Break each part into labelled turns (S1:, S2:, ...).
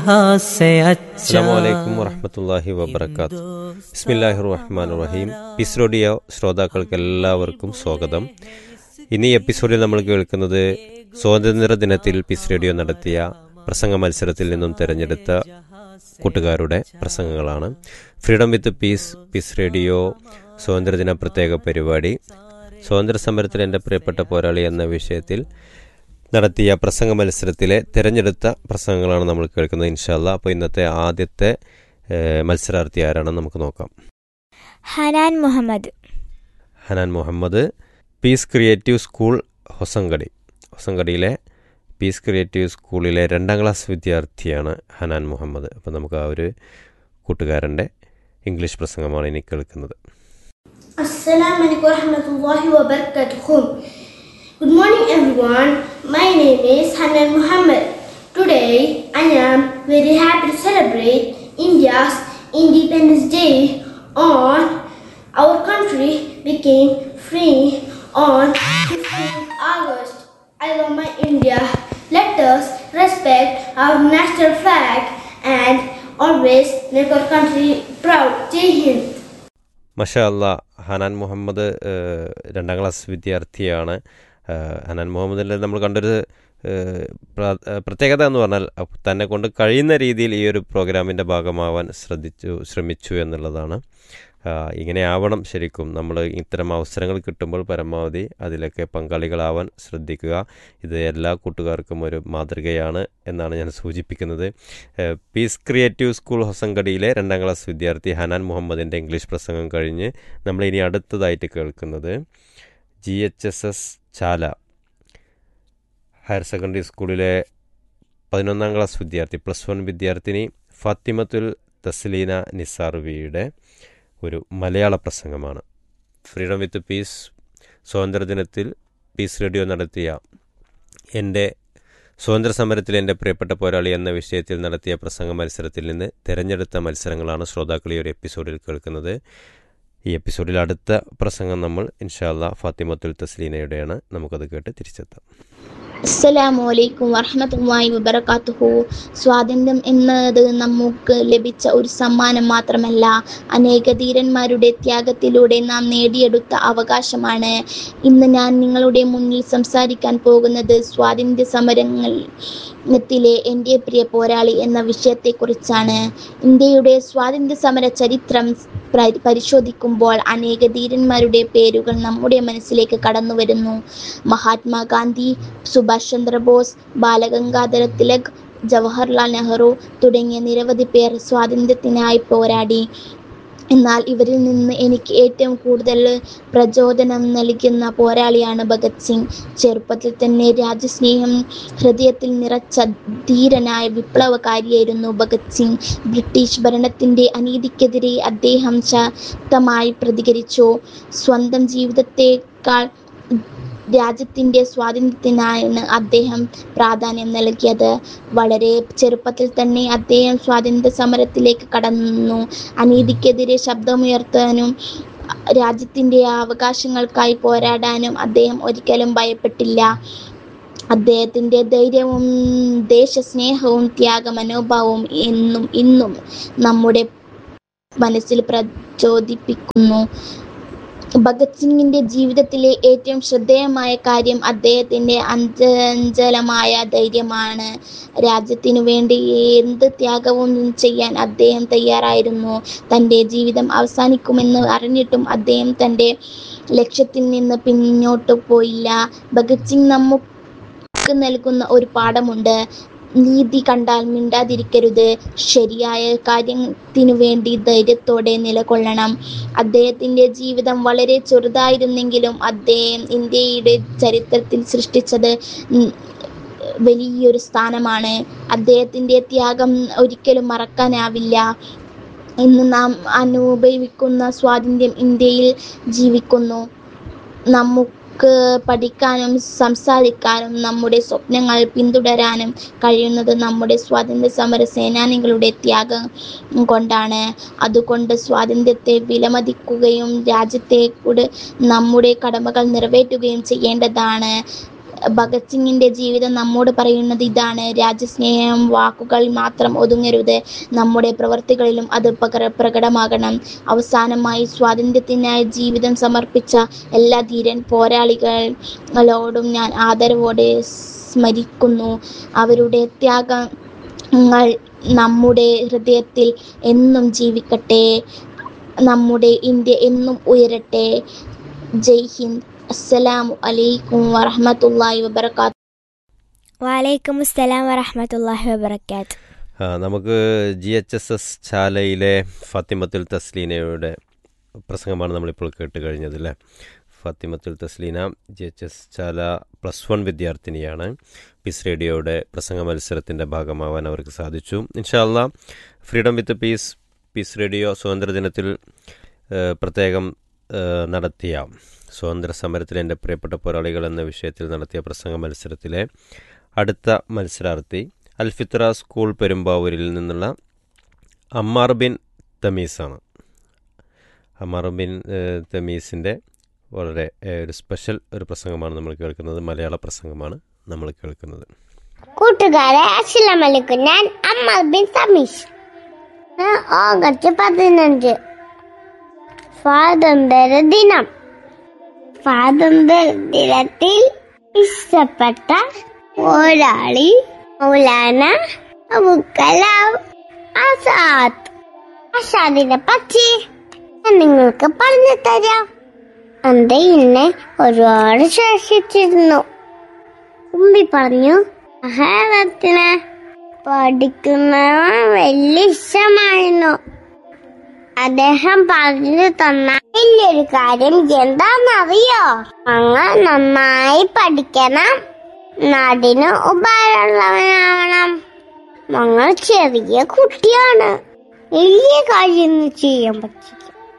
S1: से अच्छा
S2: അസ്സാം വറഹമത്തല്ലാഹി വബർക്കാത്തു ബിസ്മില്ലാഹി റഹ്മാൻ റഹീം പീസ് റേഡിയോ ശ്രോതാക്കൾക്ക് എല്ലാവർക്കും സ്വാഗതം ഇന്ന് ഈ എപ്പിസോഡിൽ നമ്മൾ കേൾക്കുന്നത് സ്വാതന്ത്ര്യ ദിനത്തിൽ പീസ് റേഡിയോ നടത്തിയ പ്രസംഗ മത്സരത്തിൽ നിന്നും തിരഞ്ഞെടുത്ത കൂട്ടുകാരുടെ പ്രസംഗങ്ങളാണ് freedom with peace peace radio സ്വാതന്ത്ര്യദിന പ്രത്യേക പരിപാടി സ്വാതന്ത്ര്യ സമരത്തിൽ എൻ്റെ പ്രിയപ്പെട്ട പോരാളി എന്ന വിഷയത്തിൽ നടത്തിയ പ്രസംഗ മത്സരത്തിലെ തിരഞ്ഞെടുത്ത പ്രസംഗങ്ങളാണ് നമ്മൾ കേൾക്കുന്നത് ഇൻഷാല്ല അപ്പോൾ ഇന്നത്തെ ആദ്യത്തെ ഏഹ്, മത്സരാർത്ഥി ആരാണെന്ന് നമുക്ക് നോക്കാം
S3: Hanan Muhammad
S2: Hanan Muhammad peace creative school Hosangadi ഹൊസങ്കടിയിലെ പീസ് ക്രിയേറ്റീവ് സ്കൂളിലെ രണ്ടാം ക്ലാസ് വിദ്യാർത്ഥിയാണ് ഹനാൻ മുഹമ്മദ് അപ്പോൾ നമുക്ക് ആ ഒരു കൂട്ടുകാരൻ്റെ ഇംഗ്ലീഷ് പ്രസംഗമാണ് ഇനി കേൾക്കുന്നത്
S4: Assalamu alaikum warahmatullahi wabarakatuh. Good morning everyone. My name is Hanan Muhammad. Today I am very happy to celebrate India's Independence Day on our country became free on 15th August. I love my India. Let us respect our national flag and always make our country proud. Jai Hind.
S2: മഷാ അല്ല ഹനാൻ മുഹമ്മദ് ഏഹ്, രണ്ടാം class വിദ്യാർത്ഥിയാണ് ഏഹ്, ഹനാൻ മുഹമ്മദിൻ്റെ നമ്മൾ കണ്ടൊരു ഏഹ്, പ്ര- ഏഹ്, പ്രത്യേകത എന്ന് പറഞ്ഞാൽ അഹ് തന്നെ കൊണ്ട് കഴിയുന്ന രീതിയിൽ ഈ ഒരു പ്രോഗ്രാമിൻ്റെ ഭാഗമാവാൻ ശ്രദ്ധിച്ചു ശ്രമിച്ചു എന്നുള്ളതാണ് ആഹ്, ഇങ്ങനെ ആവണം ശരിക്കും നമ്മൾ ഇത്തരം അവസരങ്ങൾ കിട്ടുമ്പോൾ പരമാവധി അതിലൊക്കെ പങ്കാളികളാവാൻ ശ്രദ്ധിക്കുക ഇത് എല്ലാ കൂട്ടുകാർക്കും ഒരു മാതൃകയാണ് എന്നാണ് ഞാൻ സൂചിപ്പിക്കുന്നത് ഏഹ്, പീസ് ക്രിയേറ്റീവ് സ്കൂൾ ഹൊസങ്കടിയിലെ രണ്ടാം ക്ലാസ് വിദ്യാർത്ഥി ഹനാൻ മുഹമ്മദിൻ്റെ ഇംഗ്ലീഷ് പ്രസംഗം കഴിഞ്ഞ് നമ്മൾ ഇനി അടുത്തതായിട്ട് കേൾക്കുന്നത് G H S S Chala higher secondary സ്കൂളിലെ പതിനൊന്നാം ക്ലാസ് വിദ്യാർത്ഥി പ്ലസ് വൺ വിദ്യാർത്ഥിനി ഫാത്തിമത്തുൽ തസ്ലീന നിസാർവിയുടെ ഒരു മലയാള പ്രസംഗമാണ് ഫ്രീഡം വിത്ത് പീസ് സ്വാതന്ത്ര്യദിനത്തിൽ പീസ് റേഡിയോ നടത്തിയ എൻ്റെ സ്വാതന്ത്ര്യ സമരത്തിൽ എൻ്റെ പ്രിയപ്പെട്ട പോരാളി എന്ന വിഷയത്തിൽ നടത്തിയ പ്രസംഗ മത്സരത്തിൽ നിന്ന് തിരഞ്ഞെടുത്ത മത്സരങ്ങളാണ് ശ്രോതാക്കൾ ഈ ഒരു എപ്പിസോഡിൽ കേൾക്കുന്നത് ഈ എപ്പിസോഡിൽ അടുത്ത പ്രസംഗം നമ്മൾ ഇൻഷാല്ല ഫാത്തിമത്തുൽ തസ്ലീനയുടെയാണ് നമുക്കത് കേട്ട് തിരിച്ചെത്താം
S5: അസ്സലാമു അലൈക്കും വറഹ്മത്തുള്ളാഹി വബറകാതുഹു സ്വാതന്ത്ര്യം എന്നത് നമുക്ക് ലഭിച്ച ഒരു സമ്മാനം മാത്രമല്ല അനേക ധീരന്മാരുടെ ത്യാഗത്തിലൂടെ നാം നേടിയെടുത്ത അവകാശമാണ് ഇന്ന് ഞാൻ നിങ്ങളുടെ മുന്നിൽ സംസാരിക്കാൻ പോകുന്നത് സ്വാതന്ത്ര്യ സമരങ്ങളിലെ എൻ്റെ പ്രിയ പോരാളി എന്ന വിഷയത്തെക്കുറിച്ചാണ് ഇന്ത്യയുടെ സ്വാതന്ത്ര്യ സമര ചരിത്രം പ്ര- പരിശോധിക്കുമ്പോൾ അനേക ധീരന്മാരുടെ പേരുകൾ നമ്മുടെ മനസ്സിലേക്ക് കടന്നു വരുന്നു മഹാത്മാഗാന്ധി സുഭാഷ് ചന്ദ്രബോസ് ബാലഗംഗാധര തിലക് ജവഹർലാൽ നെഹ്റു തുടങ്ങിയ നിരവധി പേർ സ്വാതന്ത്ര്യത്തിനായി പോരാടി എന്നാൽ ഇവരിൽ നിന്ന് എനിക്ക് ഏറ്റവും കൂടുതൽ പ്രചോദനം നൽകുന്ന പോരാളിയാണ് ഭഗത് സിംഗ് ചെറുപ്പത്തിൽ തന്നെ രാജ്യസ്നേഹം ഹൃദയത്തിൽ നിറച്ച ധീരനായ വിപ്ലവകാരിയായിരുന്നു ഭഗത് സിംഗ് ബ്രിട്ടീഷ് ഭരണത്തിൻ്റെ അനീതിക്കെതിരെ അദ്ദേഹം ശക്തമായി പ്രതികരിച്ചു സ്വന്തം ജീവിതത്തെക്കാൾ രാജ്യത്തിൻ്റെ സ്വാതന്ത്ര്യത്തിനാണ് അദ്ദേഹം പ്രാധാന്യം നൽകിയത് വളരെ ചെറുപ്പത്തിൽ തന്നെ അദ്ദേഹം സ്വാതന്ത്ര്യ സമരത്തിലേക്ക് കടന്നു അനീതിക്കെതിരെ ശബ്ദമുയർത്താനും രാജ്യത്തിൻ്റെ അവകാശങ്ങൾക്കായി പോരാടാനും അദ്ദേഹം ഒരിക്കലും ഭയപ്പെട്ടില്ല അദ്ദേഹത്തിൻ്റെ ധൈര്യവും ദേശസ്നേഹവും ത്യാഗമനോഭാവവും എന്നും ഇന്നും നമ്മുടെ മനസ്സിൽ പ്രചോദിപ്പിക്കുന്നു ഭഗത് സിംഗിന്റെ ജീവിതത്തിലെ ഏറ്റവും ശ്രദ്ധേയമായ കാര്യം അദ്ദേഹത്തിന്റെ അഞ്ചഞ്ചലമായ ധൈര്യമാണ് രാജ്യത്തിനു വേണ്ടി എന്ത് ത്യാഗവും ചെയ്യാൻ അദ്ദേഹം തയ്യാറായിരുന്നു തൻ്റെ ജീവിതം അവസാനിക്കുമെന്ന് അറിഞ്ഞിട്ടും അദ്ദേഹം തൻ്റെ ലക്ഷ്യത്തിൽ നിന്ന് പിന്നോട്ട് പോയില്ല ഭഗത് സിംഗ് നമുക്ക് നൽകുന്ന ഒരു പാഠമുണ്ട് നീതി കണ്ടാൽ മിണ്ടാതിരിക്കരുത് ശരിയായ കാര്യത്തിനു വേണ്ടി ധൈര്യത്തോടെ നിലകൊള്ളണം അദ്ദേഹത്തിൻ്റെ ജീവിതം വളരെ ചെറുതായിരുന്നെങ്കിലും അദ്ദേഹം ഇന്ത്യയുടെ ചരിത്രത്തിൽ സൃഷ്ടിച്ചത് ഉം, വലിയൊരു സ്ഥാനമാണ് അദ്ദേഹത്തിൻ്റെ ത്യാഗം ഒരിക്കലും മറക്കാനാവില്ല ഇന്ന് നാം അനുഭവിക്കുന്ന സ്വാതന്ത്ര്യം ഇന്ത്യയിൽ ജീവിക്കുന്നു നമുക്ക് പഠിക്കാനും സംസാരിക്കാനും നമ്മുടെ സ്വപ്നങ്ങൾ പിന്തുടരാനും കഴിയുന്നത് നമ്മുടെ സ്വാതന്ത്ര്യ സമര സേനാനികളുടെ ത്യാഗം കൊണ്ടാണ് അതുകൊണ്ട് സ്വാതന്ത്ര്യത്തെ വിലമതിക്കുകയും രാജ്യത്തെ കൂടെ നമ്മുടെ കടമകൾ നിറവേറ്റുകയും ചെയ്യേണ്ടതാണ് ഭഗത് സിംഗിൻ്റെ ജീവിതം നമ്മോട് പറയുന്നത് ഇതാണ് രാജ്യസ്നേഹം വാക്കുകൾ മാത്രം ഒതുങ്ങരുത് നമ്മുടെ പ്രവർത്തികളിലും അത് പകര പ്രകടമാകണം അവസാനമായി സ്വാതന്ത്ര്യത്തിനായി ജീവിതം സമർപ്പിച്ച എല്ലാ ധീരൻ പോരാളികളോടും ഞാൻ ആദരവോടെ സ്മരിക്കുന്നു അവരുടെ ത്യാഗങ്ങൾ നമ്മുടെ ഹൃദയത്തിൽ എന്നും ജീവിക്കട്ടെ നമ്മുടെ ഇന്ത്യ എന്നും ഉയരട്ടെ ജയ് ഹിന്ദ് അസ്സലാമു അലൈക്കും വറഹ്മത്തുള്ളാഹി വബറകാതുഹു
S3: വാലൈക്കും അസ്സലാം വറഹമത്തല്ലാഹി വബർക്കാത്ത്
S2: ആ, നമുക്ക് ജി എച്ച് എസ് എസ് ചാലയിലെ ഫാത്തിമത്തുൽ തസ്ലീനയുടെ പ്രസംഗമാണ് നമ്മളിപ്പോൾ കേട്ട് കഴിഞ്ഞത് അല്ലേ Fathimathul Thasleena G H S Chala plus one വിദ്യാർത്ഥിനിയാണ് പീസ് റേഡിയോയുടെ പ്രസംഗ മത്സരത്തിൻ്റെ ഭാഗമാവാൻ അവർക്ക് സാധിച്ചു ഇൻഷാല്ല freedom with peace peace radio സ്വാതന്ത്ര്യദിനത്തിൽ ഏഹ്, പ്രത്യേകം ഏഹ്, നടത്തിയ സ്വാതന്ത്ര്യ സമരത്തിലെ എൻ്റെ പ്രിയപ്പെട്ട പോരാളികൾ എന്ന വിഷയത്തിൽ നടത്തിയ പ്രസംഗ മത്സരത്തിലെ അടുത്ത മത്സരാർത്ഥി അൽഫിത്ര സ്കൂൾ പെരുമ്പാവൂരിൽ നിന്നുള്ള അമ്മാർ ബിൻ തമീസാണ് അമ്മാർ ബിൻ ഏഹ്, തമീസിൻ്റെ വളരെ ഏഹ്, ഒരു സ്പെഷ്യൽ ഒരു പ്രസംഗമാണ് നമ്മൾ കേൾക്കുന്നത് മലയാള പ്രസംഗമാണ് നമ്മൾ കേൾക്കുന്നത്
S4: കൂട്ടുകാരെ അസ്സലാമു അലൈക്കും ഞാൻ അമ്മൽ ബിൻ സമീഷ് ഇന്ന് ഓഗസ്റ്റ് പതിനഞ്ച് സ്വാതന്ത്ര്യ ദിനം സ്വാതന്ത്ര്യ ദിനത്തിൽ ഇഷ്ടപ്പെട്ട പോരാളി മൗലാന അബുക്കലാം ആസാദ് ആസാദിനെ പറ്റി ഞാൻ നിങ്ങൾക്ക് പറഞ്ഞു തരാം അന്ത ഇന്നെ ഒരുപാട് ശേഷിച്ചിരുന്നു ഉമ്മി പറഞ്ഞു മഹാരത്തിന് പഠിക്കുന്നത് വലിയ ഇഷ്ടമായിരുന്നു അദ്ദേഹം പറഞ്ഞു തന്ന വലിയൊരു കാര്യം എന്താണെന്നറിയോ അങ്ങ് നന്നായി പഠിക്കണം നാടിന് ഉപകാരമുള്ളവനാവണം മങ്ങൾ ചെറിയ കുട്ടിയാണ് വലിയ കാര്യമൊന്നും ചെയ്യാൻ പറ്റില്ല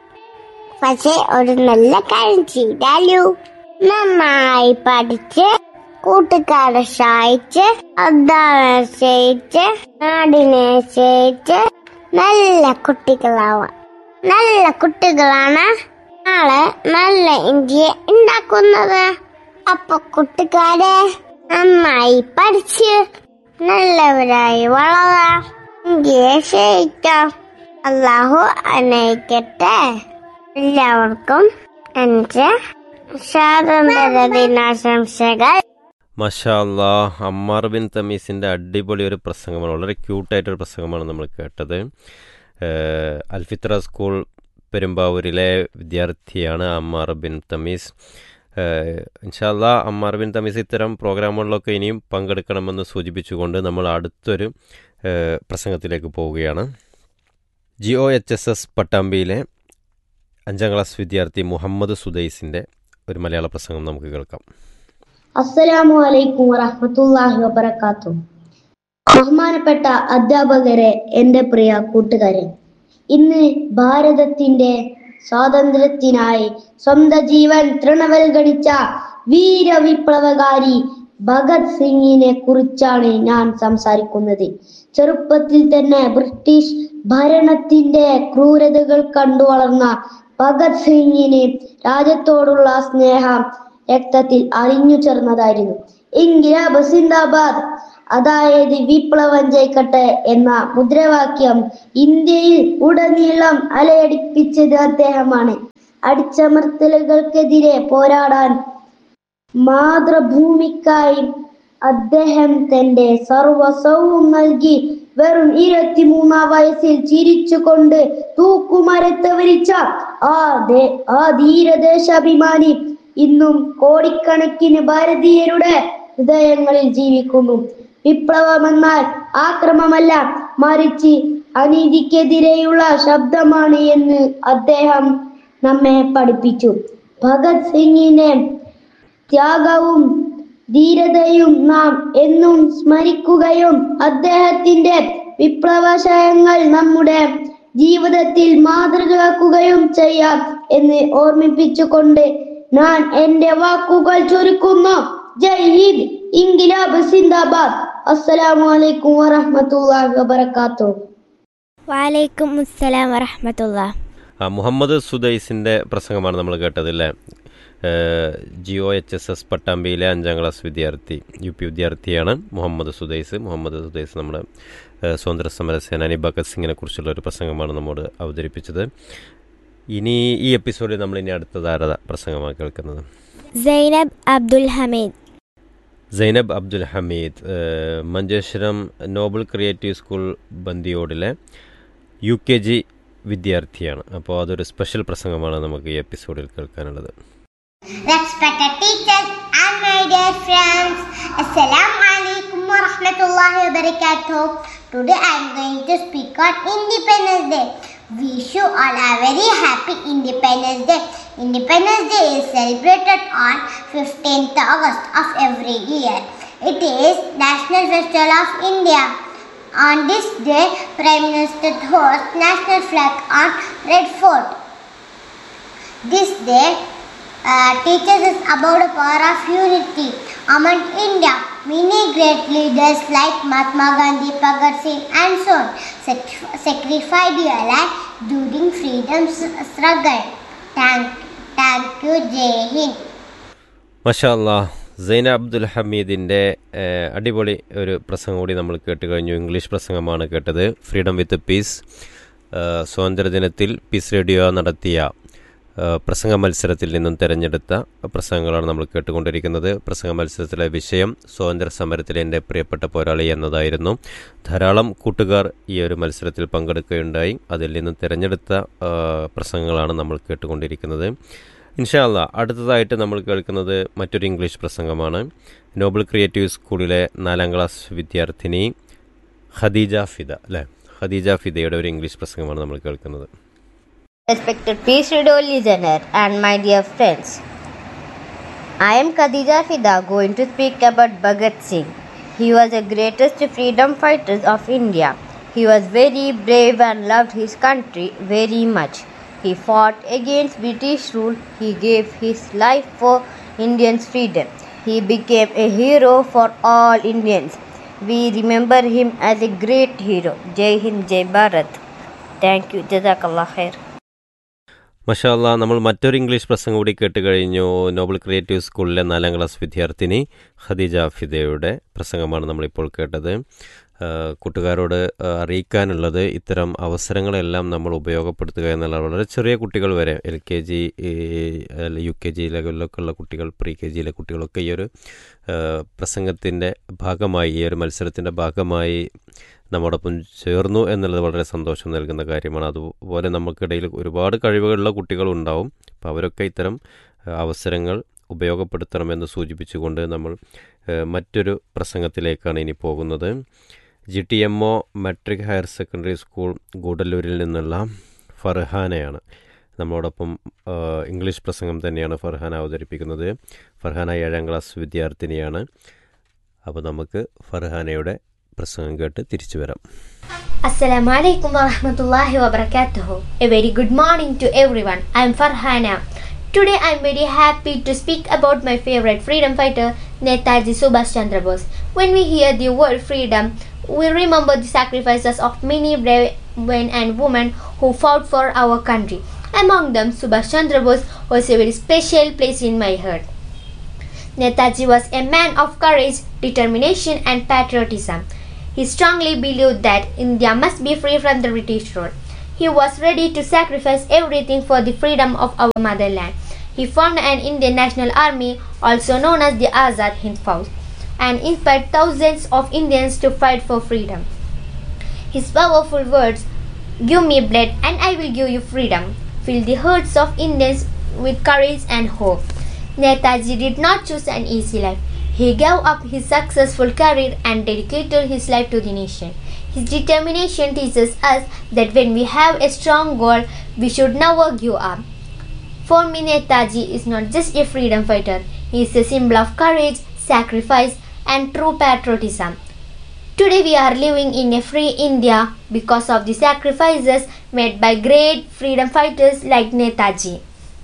S4: പക്ഷെ ഒരു നല്ല കാര്യം ചെയ്താലോ നന്നായി പഠിച്ച് കൂട്ടുകാരെ സഹായിച്ച് അദ്ധാനെ ചെയ്യിച്ച് നാടിനെ ചെയ്യിച്ച് നല്ല കുട്ടികളാവാം നല്ല കുട്ടികളാണ് നാളെ നല്ല ഇന്ത്യയെ ഉണ്ടാക്കുന്നത് അപ്പൊ കുട്ടിക്കാരെ നന്നായി പഠിച്ച് നല്ലവരായി വളരാം ഇന്ത്യയെ സ്നേഹിക്കാം അള്ളാഹു അനയിക്കട്ടെ എല്ലാവർക്കും എന്റെ സ്വാതന്ത്ര്യ ദിനാശംസകൾ
S2: മഷാ അല്ലാ അമ്മാർ ബിൻ തമീസിൻ്റെ അടിപൊളി ഒരു പ്രസംഗമാണ് വളരെ ക്യൂട്ടായിട്ടൊരു പ്രസംഗമാണ് നമ്മൾ കേട്ടത് ഏഹ്, അൽഫിത്ര സ്കൂൾ പെരുമ്പാവൂരിലെ വിദ്യാർത്ഥിയാണ് അമ്മാർ ബിൻ തമീസ് ഏഹ്, ഇൻഷാല്ല അമ്മാർ ബിൻ തമീസ് ഇത്തരം പ്രോഗ്രാമുകളിലൊക്കെ ഇനിയും പങ്കെടുക്കണമെന്ന് സൂചിപ്പിച്ചുകൊണ്ട് നമ്മൾ അടുത്തൊരു ഏഹ്, പ്രസംഗത്തിലേക്ക് പോവുകയാണ് G O H S S പട്ടാമ്പിയിലെ അഞ്ചാം ക്ലാസ് വിദ്യാർത്ഥി മുഹമ്മദ് സുദൈസിൻ്റെ ഒരു മലയാള പ്രസംഗം നമുക്ക് കേൾക്കാം
S1: അസ്സലാമു അലൈക്കും വറഹ്മത്തുള്ളാഹി വബറകാത്തു ബഹുമാനപ്പെട്ട അധ്യാപകരെ എൻ്റെ പ്രിയ കൂട്ടുകാരെ ഇന്ന് ഭാരതത്തിന്റെ സ്വാതന്ത്ര്യത്തിനായി സ്വന്തം ജീവൻ തൃണവൽഗണിച്ച വീരവിപ്ലവകാരി ഭഗത് സിംഗിനെ കുറിച്ചാണ് ഞാൻ സംസാരിക്കുന്നത് ചെറുപ്പത്തിൽ തന്നെ ബ്രിട്ടീഷ് ഭരണത്തിന്റെ ക്രൂരതകൾ കണ്ടു വളർന്ന ഭഗത് സിംഗിന് രാജ്യത്തോടുള്ള സ്നേഹം രക്തത്തിൽ അലിഞ്ഞു ചേർന്നതായിരുന്നു ഇൻകിലാബ് സിന്ദാബാദ് അതായത് വിപ്ലവം ജയിക്കട്ടെ എന്ന മുദ്രാവാക്യം ഇന്ത്യയിൽ ഉടനീളം അലയടിപ്പിച്ചത് അദ്ദേഹമാണ് അടിച്ചമർത്തലുകൾക്കെതിരെ പോരാടാൻ മാതൃഭൂമിക്കായി അദ്ദേഹം തന്റെ സർവസ്വവും നൽകി വെറും ഇരുപത്തിമൂന്നാം വയസ്സിൽ ചിരിച്ചുകൊണ്ട് തൂക്കുമരത്ത് വരിച്ച ആ ദേ ആ ധീരദേശാഭിമാനി ഇന്നും കോടിക്കണക്കിന് ഭാരതീയരുടെ ഹൃദയങ്ങളിൽ ജീവിക്കുന്നു വിപ്ലവമെന്നാൽ ആക്രമമല്ല മറിച്ച് അനീതിക്കെതിരെയുള്ള ശബ്ദമാണ് എന്ന് അദ്ദേഹം നമ്മെ പഠിപ്പിച്ചു ഭഗത് സിംഗിനെ ത്യാഗവും ധീരതയും നാം എന്നും സ്മരിക്കുകയും അദ്ദേഹത്തിന്റെ വിപ്ലവശയങ്ങൾ നമ്മുടെ ജീവിതത്തിൽ മാതൃകയാക്കുകയും ചെയ്യാം എന്ന് ഓർമ്മിപ്പിച്ചുകൊണ്ട് ഞാൻ എന്റെ വാക്കുകൾ ചുരുക്കുന്നു ജയ് ഹിന്ദ് ഇൻകിലാബ് സിന്ദാബാദ് അസ്സലാമു അലൈക്കും വറഹ്മത്തുള്ളാഹി വബറകാതുഹു
S3: വാലൈക്കും അസ്സലാം വറഹമത്തുള്ള
S2: ആ, മുഹമ്മദ് സുദൈസിൻ്റെ പ്രസംഗമാണ് നമ്മൾ കേട്ടത് അല്ലേ ജിഒ എച്ച് എസ് എസ് പട്ടാമ്പിയിലെ അഞ്ചാം ക്ലാസ് വിദ്യാർത്ഥി യു പി വിദ്യാർത്ഥിയാണ് മുഹമ്മദ് സുദൈസ് മുഹമ്മദ് സുദൈസ് നമ്മുടെ ഏഹ്, സ്വാതന്ത്ര്യ സമര സേനാനി ഭഗത് സിംഗിനെ കുറിച്ചുള്ള ഒരു പ്രസംഗമാണ് നമ്മോട് അവതരിപ്പിച്ചത് ഇനി ഈ എപ്പിസോഡിൽ നമ്മൾ ഇനി അടുത്ത ധാരത പ്രസംഗമാണ് കേൾക്കുന്നത്
S3: സൈനബ് അബ്ദുൽ ഹമീദ്
S2: സൈനബ് അബ്ദുൽ ഹമീദ് ഏഹ്, മഞ്ചേശ്വരം നോബൽ ക്രിയേറ്റീവ് സ്കൂൾ ബന്ദിയോടിലെ യു കെ ജി വിദ്യാർത്ഥിയാണ് അപ്പോൾ അതൊരു സ്പെഷ്യൽ പ്രസംഗമാണ് നമുക്ക് ഈ എപ്പിസോഡിൽ കേൾക്കാനുള്ളത്
S6: Respected teachers and my dear friends, Assalamu alaikum wa rahmatullahi wa barakatuh. Today I am going to speak on Independence Day. Wish you all a very happy Independence Day. Independence Day is celebrated on 15th August of every year. It is National Festival of India. On this day, Prime Minister hosts national flag on Red Fort. This day uh, teaches us about the power of unity among India. Many great leaders like Mahatma Gandhi, Bhagat Singh and so on sac- sacrificed their life during freedom s- struggle. Thank, thank you, Jai Hind.
S2: മഷാല്ലാ Saina Abdul ഹമീദിൻ്റെ ഏഹ്, അടിപൊളി ഒരു പ്രസംഗം കൂടി നമ്മൾ കേട്ട് കഴിഞ്ഞു English പ്രസംഗമാണ് കേട്ടത് freedom with peace ഏഹ്, സ്വാതന്ത്ര്യദിനത്തിൽ പീസ് റേഡിയോ നടത്തിയ ഏഹ്, പ്രസംഗ മത്സരത്തിൽ നിന്നും തിരഞ്ഞെടുത്ത പ്രസംഗങ്ങളാണ് നമ്മൾ കേട്ടുകൊണ്ടിരിക്കുന്നത് പ്രസംഗ മത്സരത്തിലെ വിഷയം സ്വാതന്ത്ര്യ സമരത്തിലെ എൻ്റെ പ്രിയപ്പെട്ട പോരാളി എന്നതായിരുന്നു ധാരാളം കൂട്ടുകാർ ഈ ഒരു മത്സരത്തിൽ പങ്കെടുക്കുകയുണ്ടായി അതിൽ നിന്നും തിരഞ്ഞെടുത്ത ഏഹ്, പ്രസംഗങ്ങളാണ് നമ്മൾ കേട്ടുകൊണ്ടിരിക്കുന്നത് ഇൻഷാല്ല അടുത്തതായിട്ട് നമ്മൾ കേൾക്കുന്നത് മറ്റൊരു ഇംഗ്ലീഷ് പ്രസംഗമാണ് നോബൽ ക്രിയേറ്റീവ് സ്കൂളിലെ നാലാം ക്ലാസ് വിദ്യാർത്ഥിനി ഖദീജ ഫിദ അല്ലേ ഖദീജ ഫിദയുടെ ഒരു ഇംഗ്ലീഷ് പ്രസംഗമാണ് നമ്മൾ കേൾക്കുന്നത്
S7: Respected Peace Radio listener and my dear friends, I am Khadija Fida going to speak about Bhagat Singh. He was the greatest freedom fighter of India. He was very brave and loved his country very much. He fought against British rule. He gave his life for Indians' freedom. He became a hero for all Indians. We remember him as a great hero. Jai Hind, Jai Bharat. Thank you. Jazakallah khair.
S2: മഷാല്ല നമ്മൾ മറ്റൊരു English പ്രസംഗം കൂടി കേട്ട് കഴിഞ്ഞു Nobel creative സ്കൂളിലെ നാലാം class വിദ്യാർത്ഥിനി ഖദീജ ഫിദയുടെ പ്രസംഗമാണ് നമ്മളിപ്പോൾ കേട്ടത് ആ, കൂട്ടുകാരോട് ആ, അറിയിക്കാനുള്ളത് ഇത്തരം അവസരങ്ങളെല്ലാം നമ്മൾ ഉപയോഗപ്പെടുത്തുക എന്നുള്ള വളരെ ചെറിയ കുട്ടികൾ വരെ L K G U K G ലെവലിലൊക്കെ ഉള്ള കുട്ടികൾ പ്രീ കെ ജിയിലെ കുട്ടികളൊക്കെ ഈ ഒരു പ്രസംഗത്തിൻ്റെ ഭാഗമായി ഈ ഒരു മത്സരത്തിൻ്റെ ഭാഗമായി നമ്മോടൊപ്പം ചേർന്നു എന്നുള്ളത് വളരെ സന്തോഷം നൽകുന്ന കാര്യമാണ് അതുപോലെ നമുക്കിടയിൽ ഒരുപാട് കഴിവുകളുള്ള കുട്ടികളുണ്ടാവും അപ്പോൾ അവരൊക്കെ ഇത്തരം ആ, അവസരങ്ങൾ ഉപയോഗപ്പെടുത്തണമെന്ന് സൂചിപ്പിച്ചുകൊണ്ട് നമ്മൾ ആ, മറ്റൊരു പ്രസംഗത്തിലേക്കാണ് ഇനി പോകുന്നത് G T M O matric higher secondary school ഗൂഡല്ലൂരിൽ നിന്നുള്ള ഫർഹാനയാണ് നമ്മളോടൊപ്പം ആ, ഇംഗ്ലീഷ് പ്രസംഗം തന്നെയാണ് ഫർഹാന അവതരിപ്പിക്കുന്നത് ഫർഹാന ഏഴാം ക്ലാസ് വിദ്യാർത്ഥിനിയാണ് അപ്പോൾ നമുക്ക് ഫർഹാനയുടെ പ്രസംഗം കേട്ട് തിരിച്ചു വരാം
S8: Assalamu alaikum wa rahmatullahi wa barakatuh. A very good morning to everyone. I am Farhana. Today I am very happy to speak about my favorite freedom fighter, Netaji Subhash Chandra Bose. When we hear the word freedom, we remember the sacrifices of many brave men and women who fought for our country. Among them, Subhash Chandra Bose was a very special place in my heart. Netaji was a man of courage, determination, and patriotism. He strongly believed that India must be free from the British rule. He was ready to sacrifice everything for the freedom of our motherland. He formed an Indian National Army, also known as the Azad Hind Fauj, and inspired thousands of Indians to fight for freedom. His powerful words, Give me blood and I will give you freedom, filled the hearts of Indians with courage and hope. Netaji did not choose an easy life. He gave up his successful career and dedicated his life to the nation. His determination teaches us that when we have a strong goal, we should never give up. For me, Netaji is not just a freedom fighter, he is a symbol of courage, sacrifice, and true patriotism. Today, we are living in a free India because of the sacrifices made by great freedom fighters like Netaji.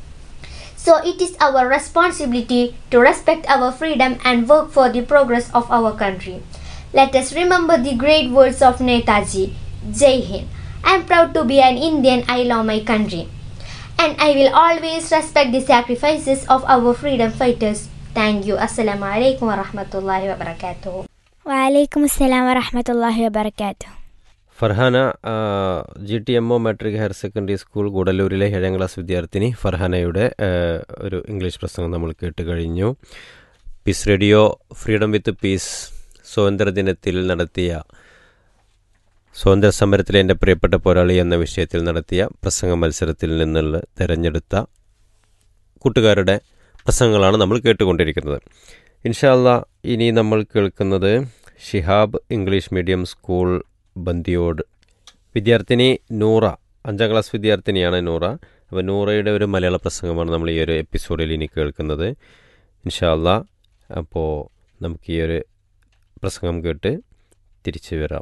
S8: So, it is our responsibility to respect our freedom and work for the progress of our country. Let us remember the great words of Netaji Jai Hind. I am proud to be an Indian. I love my country. and I will always respect the sacrifices of our freedom fighters. Thank you. Assalamu alaikum wa rahmatullahi wa barakatuh.
S3: വലൈക്കും അസ്സലാം വറഹമത്തല്ലാഹി വബർക്കാത്തു
S2: Farhana G T M O matric higher secondary school ഗൂഡല്ലൂരിലെ ഏഴാം class വിദ്യാർത്ഥിനി ഫർഹാനയുടെ ആ, ഒരു English പ്രസംഗം നമ്മൾ കേട്ട് കഴിഞ്ഞു peace radio freedom with peace സ്വാതന്ത്ര്യ ദിനത്തിൽ നടത്തിയ സ്വാതന്ത്ര്യ സമരത്തിലെ എൻ്റെ പ്രിയപ്പെട്ട പോരാളി എന്ന വിഷയത്തിൽ നടത്തിയ പ്രസംഗ മത്സരത്തിൽ നിന്നുള്ള തിരഞ്ഞെടുത്ത കൂട്ടുകാരുടെ പ്രസംഗങ്ങളാണ് നമ്മൾ കേട്ടുകൊണ്ടിരിക്കുന്നത് ഇൻഷാല്ല ഇനി നമ്മൾ കേൾക്കുന്നത് Shihab English medium school Bandiyod വിദ്യാർത്ഥിനി നൂറ അഞ്ചാം ക്ലാസ് വിദ്യാർത്ഥിനിയാണ് നൂറ അപ്പോൾ നൂറയുടെ ഒരു മലയാള പ്രസംഗമാണ് നമ്മൾ ഈ ഒരു എപ്പിസോഡിൽ ഇനി കേൾക്കുന്നത് ഇൻഷാല്ല അപ്പോൾ നമുക്ക് ഈ ഒരു പ്രസംഗം കേട്ട് തിരിച്ചു വരാം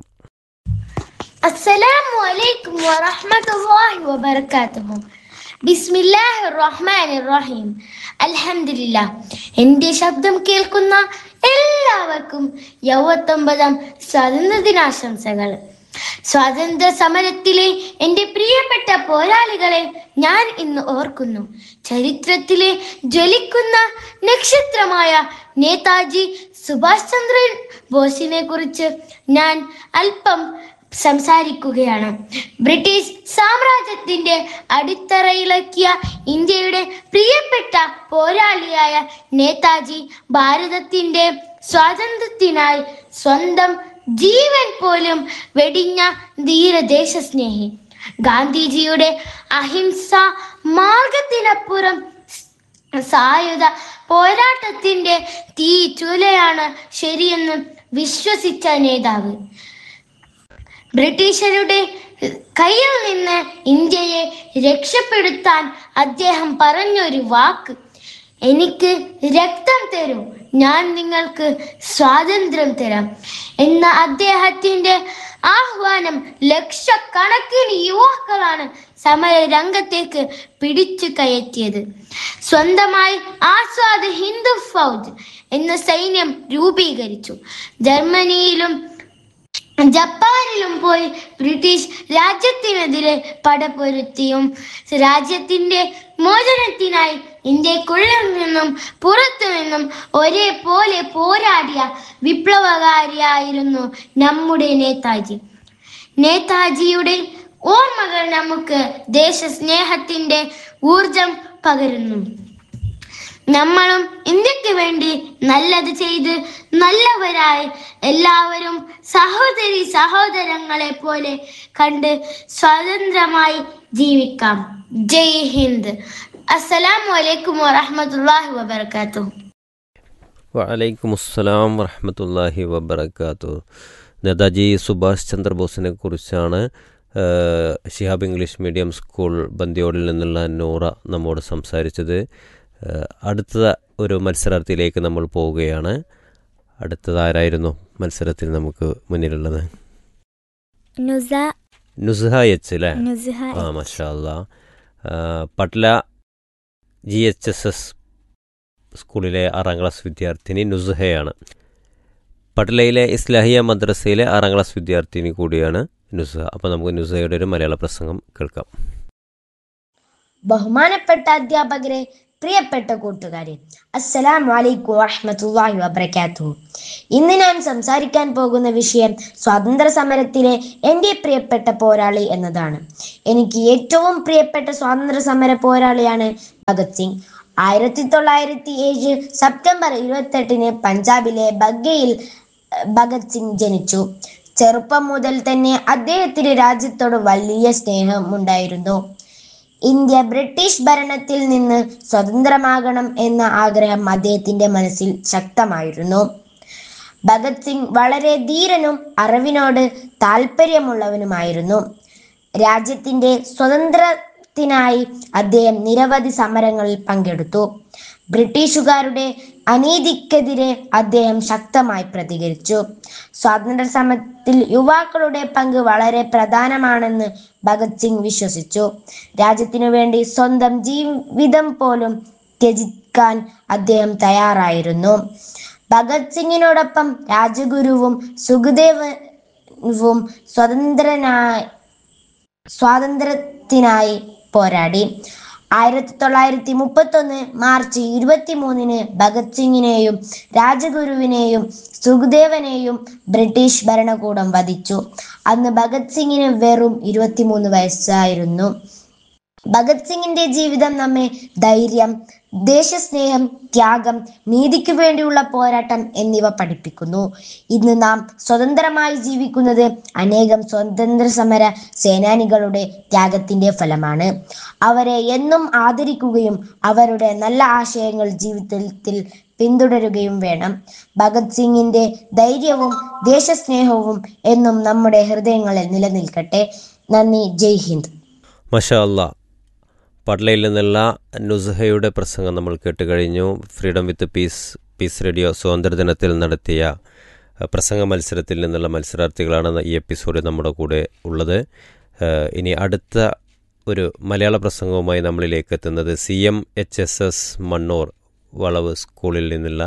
S4: السلام عليكم ورحمة الله وبركاته ബിസ്മില്ലാഹി റഹ്മാൻ റഹീം അൽഹംദുലില്ലാ എൻ്റെ ശബ്ദം കേൾക്കുന്ന എല്ലാവർക്കും യൗവത്തൊമ്പതാം സ്വാതന്ത്ര്യ ദിനാശംസകൾ സ്വാതന്ത്ര്യ സമരത്തിലെ എൻ്റെ പ്രിയപ്പെട്ട പോരാളികളെ ഞാൻ ഇന്ന് ഓർക്കുന്നു ചരിത്രത്തിലെ ജ്വലിക്കുന്ന നക്ഷത്രമായ നേതാജി സുഭാഷ് ചന്ദ്ര ബോസിനെ കുറിച്ച് ഞാൻ അല്പം സംസാരിക്കുകയാണ് ബ്രിട്ടീഷ് സാമ്രാജ്യത്തിന്റെ അടിത്തറയിളക്കിയ ഇന്ത്യയുടെ പ്രിയപ്പെട്ട പോരാളിയായ നേതാജി ഭാരതത്തിന്റെ സ്വാതന്ത്ര്യത്തിനായി സ്വന്തം ജീവൻ പോലും വെടിഞ്ഞ ധീരദേശസ്നേഹി ഗാന്ധിജിയുടെ അഹിംസ മാർഗത്തിനപ്പുറം സായുധ പോരാട്ടത്തിന്റെ തീ ചൂലയാണ് ശരിയെന്ന് വിശ്വസിച്ച നേതാവ് ബ്രിട്ടീഷരുടെ കയ്യിൽ നിന്ന് ഇന്ത്യയെ രക്ഷപ്പെടുത്താൻ അദ്ദേഹം പറഞ്ഞൊരു വാക്ക് എനിക്ക് രക്തം തരൂ ഞാൻ നിങ്ങൾക്ക് സ്വാതന്ത്ര്യം തരാം എന്ന അദ്ദേഹത്തിന്റെ ആഹ്വാനം ലക്ഷക്കണക്കിന് യുവാക്കളാണ് സമര രംഗത്തേക്ക് പിടിച്ചു കയറ്റിയത് സ്വന്തമായി ആസ്വാദ് ഹിന്ദു ഫൗജ് എന്ന സൈന്യം രൂപീകരിച്ചു ജർമ്മനിയിലും ജപ്പാനിലും പോയി ബ്രിട്ടീഷ് രാജ്യത്തിനെതിരെ പടപൊരുത്തിയും രാജ്യത്തിന്റെ മോചനത്തിനായി ഇന്ത്യക്കുള്ളിൽ നിന്നും പുറത്തു നിന്നും ഒരേപോലെ പോരാടിയ വിപ്ലവകാരിയായിരുന്നു നമ്മുടെ നേതാജി നേതാജിയുടെ ഓർമ്മകൾ നമുക്ക് ദേശസ്നേഹത്തിന്റെ ഊർജം പകരുന്നു നമ്മളും ഇന്ത്യക്ക് വേണ്ടി നല്ലത് ചെയ്ത് നല്ലവരായി എല്ലാവരും സഹോദരി സഹോദരങ്ങളെ പോലെ കണ്ട് സ്വതന്ത്രമായി ജീവിക്കാം ജയ് ഹിന്ദ് അസ്സലാമു അലൈക്കും വറഹ്മത്തുള്ളാഹി വബർക്കാത്തുഹു
S2: വലൈക്കും അസ്സലാം വറഹമത്തല്ലാഹി വബർക്കാത്തു നേതാജി സുഭാഷ് ചന്ദ്രബോസിനെ കുറിച്ചാണ് ഏഹ്, ഷിഹാബ് ഇംഗ്ലീഷ് മീഡിയം സ്കൂൾ ബന്ദിയോടിൽ നിന്നുള്ള നൂറ നമ്മോട് സംസാരിച്ചത് ഏഹ്, അടുത്ത ഒരു മത്സരാർത്ഥിയിലേക്ക് നമ്മൾ പോവുകയാണ് അടുത്തത് ആരായിരുന്നു മത്സരത്തിൽ നമുക്ക് മുന്നിലുള്ളത്
S3: നുസ
S2: നുസ്ഹ എച്ച് അല്ലേ
S3: നുസ്ഹ
S2: ആ മഷാ അല്ലാ ആ, Patla G H S S സ്കൂളിലെ ആറാം ക്ലാസ് വിദ്യാർത്ഥിനി നുസ്ഹയാണ് പട്ലയിലെ ഇസ്ലാഹിയ മദ്രസയിലെ ആറാം ക്ലാസ് വിദ്യാർത്ഥിനി കൂടിയാണ് നുസ്ഹ അപ്പോൾ നമുക്ക് നുസ്ഹയുടെ ഒരു മലയാള പ്രസംഗം കേൾക്കാം
S1: ബഹുമാനപ്പെട്ട അധ്യാപകരെ പ്രിയപ്പെട്ട കൂട്ടുകാരെ അസ്സലാമു അലൈക്കും വറഹ്മത്തുള്ളാഹി വബറകാതുഹു ഇന്ന് ഞാൻ സംസാരിക്കാൻ പോകുന്ന വിഷയം സ്വാതന്ത്ര്യ സമരത്തിലെ എൻ്റെ പ്രിയപ്പെട്ട പോരാളി എന്നതാണ് എനിക്ക് ഏറ്റവും പ്രിയപ്പെട്ട സ്വാതന്ത്ര്യ സമര പോരാളിയാണ് ഭഗത് സിംഗ് ആയിരത്തി തൊള്ളായിരത്തി ഏഴ് സെപ്റ്റംബർ ഇരുപത്തെട്ടിന് പഞ്ചാബിലെ ബഗ്ഗയിൽ അഹ്, ഭഗത് സിംഗ് ജനിച്ചു ചെറുപ്പം മുതൽ തന്നെ അദ്ദേഹത്തിന് രാജ്യത്തോട് വലിയ സ്നേഹമുണ്ടായിരുന്നു ഇന്ത്യ ബ്രിട്ടീഷ് ഭരണത്തിൽ നിന്ന് സ്വതന്ത്രമാകണം എന്ന ആഗ്രഹം അദ്ദേഹത്തിന്റെ മനസ്സിൽ ശക്തമായിരുന്നു ഭഗത് സിംഗ് വളരെ ധീരനും അറിവിനോട് താല്പര്യമുള്ളവനുമായിരുന്നു രാജ്യത്തിന്റെ സ്വതന്ത്രത്തിനായി അദ്ദേഹം നിരവധി സമരങ്ങളിൽ പങ്കെടുത്തു ബ്രിട്ടീഷുകാരുടെ അനീതിക്കെതിരെ അദ്ദേഹം ശക്തമായി പ്രതികരിച്ചു സ്വാതന്ത്ര്യ സമരത്തിൽ യുവാക്കളുടെ പങ്ക് വളരെ പ്രധാനമാണെന്ന് ഭഗത് സിംഗ് വിശ്വസിച്ചു രാജ്യത്തിനു വേണ്ടി സ്വന്തം ജീവിതം പോലും ത്യജിക്കാൻ അദ്ദേഹം തയ്യാറായിരുന്നു ഭഗത് സിംഗിനോടൊപ്പം രാജഗുരുവും സുഖദേവും സ്വതന്ത്രനായി സ്വാതന്ത്ര്യത്തിനായി പോരാടി ആയിരത്തി തൊള്ളായിരത്തി മുപ്പത്തൊന്ന് മാർച്ച് ഇരുപത്തി മൂന്നിന് ഭഗത് സിംഗിനെയും രാജഗുരുവിനെയും സുഖദേവനെയും ബ്രിട്ടീഷ് ഭരണകൂടം വധിച്ചു അന്ന് ഭഗത് സിംഗിന് വെറും ഇരുപത്തിമൂന്ന് വയസ്സായിരുന്നു ഭഗത് സിംഗിന്റെ ജീവിതം നമ്മെ ധൈര്യം ദേശസ്നേഹം ത്യാഗം നീതിക്കു വേണ്ടിയുള്ള പോരാട്ടം എന്നിവ പഠിപ്പിക്കുന്നു ഇന്ന് നാം സ്വതന്ത്രമായി ജീവിക്കുന്നത് അനേകം സ്വതന്ത്ര സമര സേനാനികളുടെ ത്യാഗത്തിന്റെ ഫലമാണ് അവരെ എന്നും ആദരിക്കുകയും അവരുടെ നല്ല ആശയങ്ങൾ ജീവിതത്തിൽ പിന്തുടരുകയും വേണം ഭഗത് സിംഗിന്റെ ധൈര്യവും ദേശസ്നേഹവും എന്നും നമ്മുടെ ഹൃദയങ്ങളിൽ നിലനിൽക്കട്ടെ നന്ദി ജയ് ഹിന്ദ്
S2: മഷാ അല്ലാ പട്ലയിൽ നിന്നുള്ള നുസ്ഹയുടെ പ്രസംഗം നമ്മൾ കേട്ട് കഴിഞ്ഞു freedom with peace peace radio സ്വാതന്ത്ര്യദിനത്തിൽ നടത്തിയ അഹ്, പ്രസംഗ മത്സരത്തിൽ നിന്നുള്ള മത്സരാർത്ഥികളാണ് ഈ എപ്പിസോഡിൽ നമ്മുടെ കൂടെ ഉള്ളത് ഏഹ്, ഇനി അടുത്ത ഒരു മലയാള പ്രസംഗവുമായി നമ്മളിലേക്ക് എത്തുന്നത് C M H S S Mannur Valavu സ്കൂളിൽ നിന്നുള്ള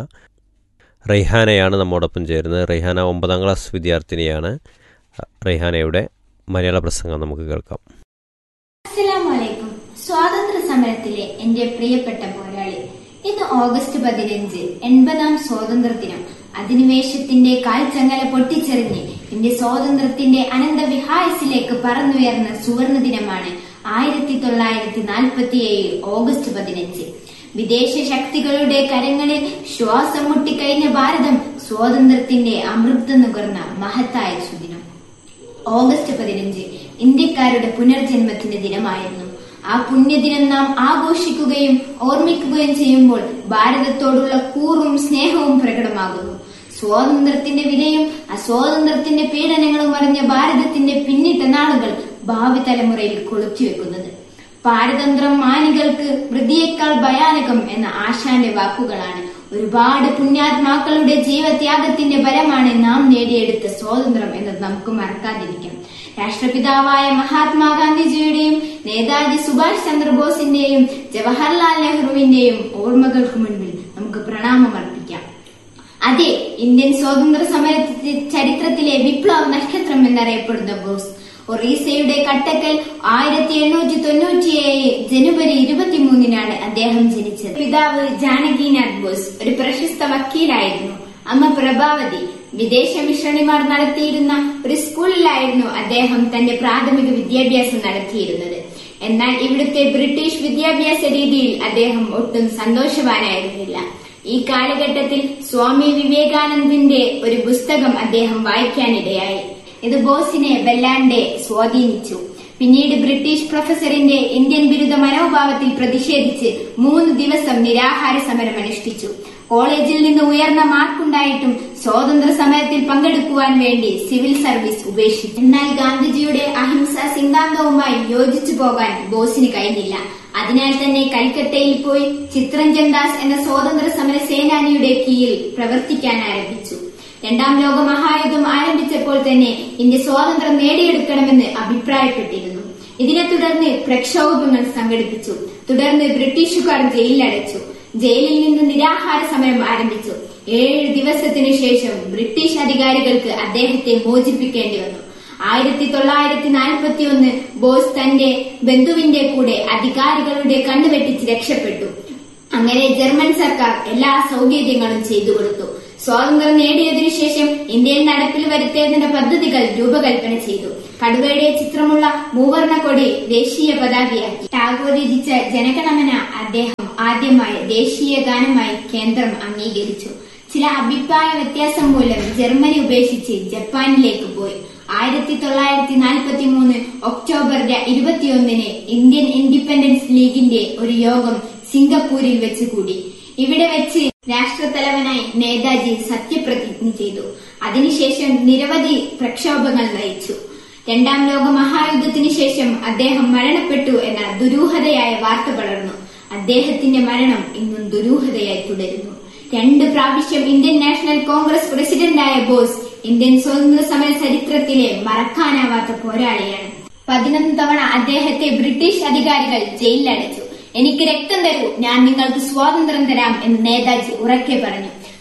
S2: റൈഹാനയാണ് നമ്മോടൊപ്പം ചേരുന്നത് റൈഹാന ഒമ്പതാം ക്ലാസ് വിദ്യാർത്ഥിനിയാണ് റൈഹാനയുടെ മലയാള പ്രസംഗം നമുക്ക് കേൾക്കാം
S9: അസ്സലാമലൈക്കും സ്വാതന്ത്ര്യ സമരത്തിലെ എന്റെ പ്രിയപ്പെട്ട പോരാളി ഇന്ന് ഓഗസ്റ്റ് പതിനഞ്ച് എൺപതാം സ്വാതന്ത്ര്യ ദിനം അധിനിവേശത്തിന്റെ കാൽച്ചങ്ങല പൊട്ടിച്ചെറിഞ്ഞ് എന്റെ സ്വാതന്ത്ര്യത്തിന്റെ അനന്തവിഹായസിലേക്ക് പറന്നുയർന്ന സുവർണ ദിനമാണ് ആയിരത്തി തൊള്ളായിരത്തി നാൽപ്പത്തിയേഴ് ഓഗസ്റ്റ് പതിനഞ്ച് വിദേശ ശക്തികളുടെ കരങ്ങളിൽ ശ്വാസം മുട്ടിക്കഴിഞ്ഞ ഭാരതം സ്വാതന്ത്ര്യത്തിന്റെ അമൃത് നുകർന്ന മഹത്തായ സുദിനം ഓഗസ്റ്റ് പതിനഞ്ച് ഇന്ത്യക്കാരുടെ പുനർജന്മത്തിന്റെ ദിനമായിരുന്നു ആ പുണ്യദിനം നാം ആഘോഷിക്കുകയും ഓർമ്മിക്കുകയും ചെയ്യുമ്പോൾ ഭാരതത്തോടുള്ള കൂറും സ്നേഹവും പ്രകടമാകുന്നു സ്വാതന്ത്ര്യത്തിന്റെ വിലയും അസ്വാതന്ത്ര്യത്തിന്റെ പീഡനങ്ങളും അറിഞ്ഞ ഭാരതത്തിന്റെ പിന്നിട്ട നാളുകൾ ഭാവി തലമുറയിൽ കൊളുത്തിവെക്കുന്നത് പാരതന്ത്രം മാനികൾക്ക് വൃതിയേക്കാൾ ഭയാനകം എന്ന ആശാന്റെ വാക്കുകളാണ് ഒരുപാട് പുണ്യാത്മാക്കളുടെ ജീവത്യാഗത്തിന്റെ ഫലമാണ് നാം നേടിയെടുത്ത സ്വാതന്ത്ര്യം എന്നത് നമുക്ക് മറക്കാതിരിക്കാം രാഷ്ട്രപിതാവായ മഹാത്മാഗാന്ധിജിയുടെയും നേതാജി സുഭാഷ് ചന്ദ്രബോസിന്റെയും ജവഹർലാൽ നെഹ്റുവിന്റെയും ഓർമ്മകൾക്ക് മുൻപിൽ നമുക്ക് പ്രണാമം അർപ്പിക്കാം അതെ ഇന്ത്യൻ സ്വാതന്ത്ര്യ സമര ചരിത്രത്തിലെ വിപ്ലവ നക്ഷത്രം എന്നറിയപ്പെടുന്ന ബോസ് ഒറീസയുടെ കട്ടക്കൽ ആയിരത്തി എണ്ണൂറ്റി തൊണ്ണൂറ്റിയേഴ് ജനുവരി ഇരുപത്തിമൂന്നിനാണ് അദ്ദേഹം ജനിച്ചത് പിതാവ് ജാനകിനാഥ് ബോസ് ഒരു പ്രശസ്ത വക്കീലായിരുന്നു അമ്മ പ്രഭാവതി വിദേശ മിഷണറിമാർ നടത്തിയിരുന്ന ഒരു സ്കൂളിലായിരുന്നു അദ്ദേഹം തന്റെ പ്രാഥമിക വിദ്യാഭ്യാസം നടത്തിയിരുന്നത് എന്നാൽ ഇവിടുത്തെ ബ്രിട്ടീഷ് വിദ്യാഭ്യാസ രീതിയിൽ അദ്ദേഹം ഒട്ടും സന്തോഷവാനായിരുന്നില്ല ഈ കാലഘട്ടത്തിൽ സ്വാമി വിവേകാനന്ദിന്റെ ഒരു പുസ്തകം അദ്ദേഹം വായിക്കാനിടയായി ഇത് ബോസിനെ വല്ലാണ്ടെ സ്വാധീനിച്ചു പിന്നീട് ബ്രിട്ടീഷ് പ്രൊഫസറിന്റെ ഇന്ത്യൻ ബിരുദ മനോഭാവത്തിൽ പ്രതിഷേധിച്ച് മൂന്ന് ദിവസം നിരാഹാര സമരം അനുഷ്ഠിച്ചു കോളേജിൽ നിന്ന് ഉയർന്ന മാർക്കുണ്ടായിട്ടും സ്വാതന്ത്ര്യ സമരത്തിൽ പങ്കെടുക്കുവാൻ വേണ്ടി സിവിൽ സർവീസ് ഉപേക്ഷിച്ചു എന്നാൽ ഗാന്ധിജിയുടെ അഹിംസ സിദ്ധാന്തവുമായി യോജിച്ചു പോകാൻ ബോസിന് കഴിഞ്ഞില്ല അതിനാൽ തന്നെ കൽക്കട്ടയിൽ പോയി ചിത്രഞ്ജൻ ദാസ് എന്ന സ്വാതന്ത്ര്യ സമര സേനാനിയുടെ കീഴിൽ പ്രവർത്തിക്കാൻ ആരംഭിച്ചു രണ്ടാം ലോക മഹായുദ്ധം ആരംഭിച്ചപ്പോൾ തന്നെ ഇന്ത്യ സ്വാതന്ത്ര്യം നേടിയെടുക്കണമെന്ന് അഭിപ്രായപ്പെട്ടിരുന്നു ഇതിനെ തുടർന്ന് പ്രക്ഷോഭങ്ങൾ സംഘടിപ്പിച്ചു തുടർന്ന് ബ്രിട്ടീഷുകാർ ജയിലിലടച്ചു ജയിലിൽ നിന്ന് നിരാഹാര സമരം ആരംഭിച്ചു ഏഴ് ദിവസത്തിനു ശേഷം ബ്രിട്ടീഷ് അധികാരികൾക്ക് അദ്ദേഹത്തെ മോചിപ്പിക്കേണ്ടി വന്നു ആയിരത്തി തൊള്ളായിരത്തി നാൽപ്പത്തി ഒന്ന് ബോസ് തന്റെ ബന്ധുവിന്റെ കൂടെ അധികാരികളുടെ കണ്ണുവെട്ടിച്ച് രക്ഷപ്പെട്ടു അങ്ങനെ ജർമ്മൻ സർക്കാർ എല്ലാ സൗകര്യങ്ങളും ചെയ്തു കൊടുത്തു സ്വാതന്ത്ര്യം നേടിയതിനു ശേഷം ഇന്ത്യയിൽ നടപ്പിൽ വരുത്തേണ്ട പദ്ധതികൾ രൂപകൽപ്പന ചെയ്തു കടുവയുടെ ചിത്രമുള്ള മൂവർണ കൊടി ദേശീയ പതാകയാക്കി ടാഗോർ രചിച്ച ജനഗണമന അദ്ദേഹം ആദ്യമായി ദേശീയ ഗാനമായി കേന്ദ്രം അംഗീകരിച്ചു ചില അഭിപ്രായ വ്യത്യാസം മൂലം ജർമ്മനി ഉപേക്ഷിച്ച് ജപ്പാനിലേക്ക് പോയി ആയിരത്തി തൊള്ളായിരത്തി നാൽപ്പത്തി മൂന്ന് ഒക്ടോബർ ഇരുപത്തിയൊന്നിന് ഇന്ത്യൻ ഇൻഡിപെൻഡൻസ് ലീഗിന്റെ ഒരു യോഗം സിംഗപ്പൂരിൽ വെച്ച് കൂടി ഇവിടെ വെച്ച് രാഷ്ട്രത്തലവനായി നേതാജി സത്യപ്രതിജ്ഞ ചെയ്തു അതിനുശേഷം നിരവധി പ്രക്ഷോഭങ്ങൾ നയിച്ചു രണ്ടാം ലോക മഹായുദ്ധത്തിന് ശേഷം അദ്ദേഹം മരണപ്പെട്ടു എന്ന ദുരൂഹതയായ വാർത്ത പടർന്നു അദ്ദേഹത്തിന്റെ മരണം ഇന്നും ദുരൂഹതയായി തുടരുന്നു രണ്ട് പ്രാവശ്യം ഇന്ത്യൻ നാഷണൽ കോൺഗ്രസ് പ്രസിഡന്റായ ബോസ് ഇന്ത്യൻ സ്വതന്ത്ര സമര ചരിത്രത്തിലെ മറക്കാനാവാത്ത പോരാളിയാണ് പതിനൊന്ന് തവണ അദ്ദേഹത്തെ ബ്രിട്ടീഷ് അധികാരികൾ ജയിലിലടച്ചു എനിക്ക് രക്തം തരൂ ഞാൻ നിങ്ങൾക്ക് സ്വാതന്ത്ര്യം തരാം എന്ന് നേതാജി ഉറക്കെ പറഞ്ഞു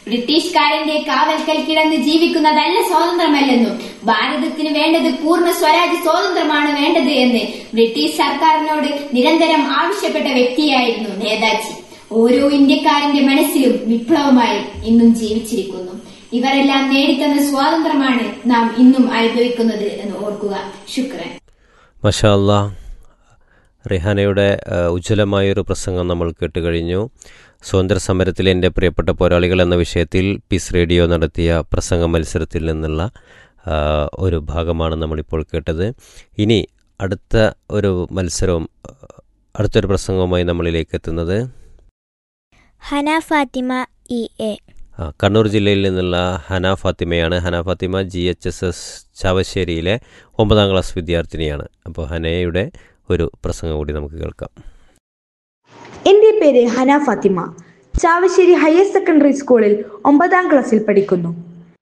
S9: ബ്രിട്ടീഷുകാരന്റെ കാവൽക്കൽ കിടന്ന് ജീവിക്കുന്നതല്ല സ്വാതന്ത്ര്യമല്ലെന്നും ഭാരതത്തിന് വേണ്ടത് പൂർണ്ണ സ്വരാജ് സ്വാതന്ത്ര്യമാണ് വേണ്ടത് എന്ന് ബ്രിട്ടീഷ് സർക്കാരിനോട് നിരന്തരം ആവശ്യപ്പെട്ട വ്യക്തിയായിരുന്നു നേതാജി ഓരോ ഇന്ത്യക്കാരന്റെ മനസ്സിലും വിപ്ലവമായി ഇന്നും ജീവിച്ചിരിക്കുന്നു ഇവരെല്ലാം നേടിത്തന്ന സ്വാതന്ത്ര്യമാണ് നാം ഇന്നും അനുഭവിക്കുന്നത് എന്ന് ഓർക്കുക ശുക്രൻ
S2: മഷാ അല്ലാ റിഹാനയുടെ ആ, ഉജ്ജ്വലമായൊരു പ്രസംഗം നമ്മൾ കേട്ട് കഴിഞ്ഞു സ്വാതന്ത്ര്യ സമരത്തിലെ എൻ്റെ പ്രിയപ്പെട്ട പോരാളികൾ എന്ന വിഷയത്തിൽ പീസ് റേഡിയോ നടത്തിയ പ്രസംഗ മത്സരത്തിൽ നിന്നുള്ള ആ, ഒരു ഭാഗമാണ് നമ്മളിപ്പോൾ കേട്ടത് ഇനി അടുത്ത ഒരു മത്സരവും ആ, അടുത്തൊരു പ്രസംഗവുമായി നമ്മളിലേക്ക് എത്തുന്നത്
S3: ഹന ഫാത്തിമ ഇ എ
S2: ആ, കണ്ണൂർ ജില്ലയിൽ നിന്നുള്ള ഹന ഫാത്തിമയാണ് Hana Fathima G H S S ചാവശ്ശേരിയിലെ ഒമ്പതാം ക്ലാസ് വിദ്യാർത്ഥിനിയാണ് അപ്പോൾ ഹനയുടെ ഒരു പ്രസംഗം കൂടി നമുക്ക് കേൾക്കാം
S10: എൻ്റെ പേര് ഹന ഫാത്തിമ ചാവശ്ശേരി ഹയർ സെക്കൻഡറി സ്കൂളിൽ ഒമ്പതാം ക്ലാസ്സിൽ പഠിക്കുന്നു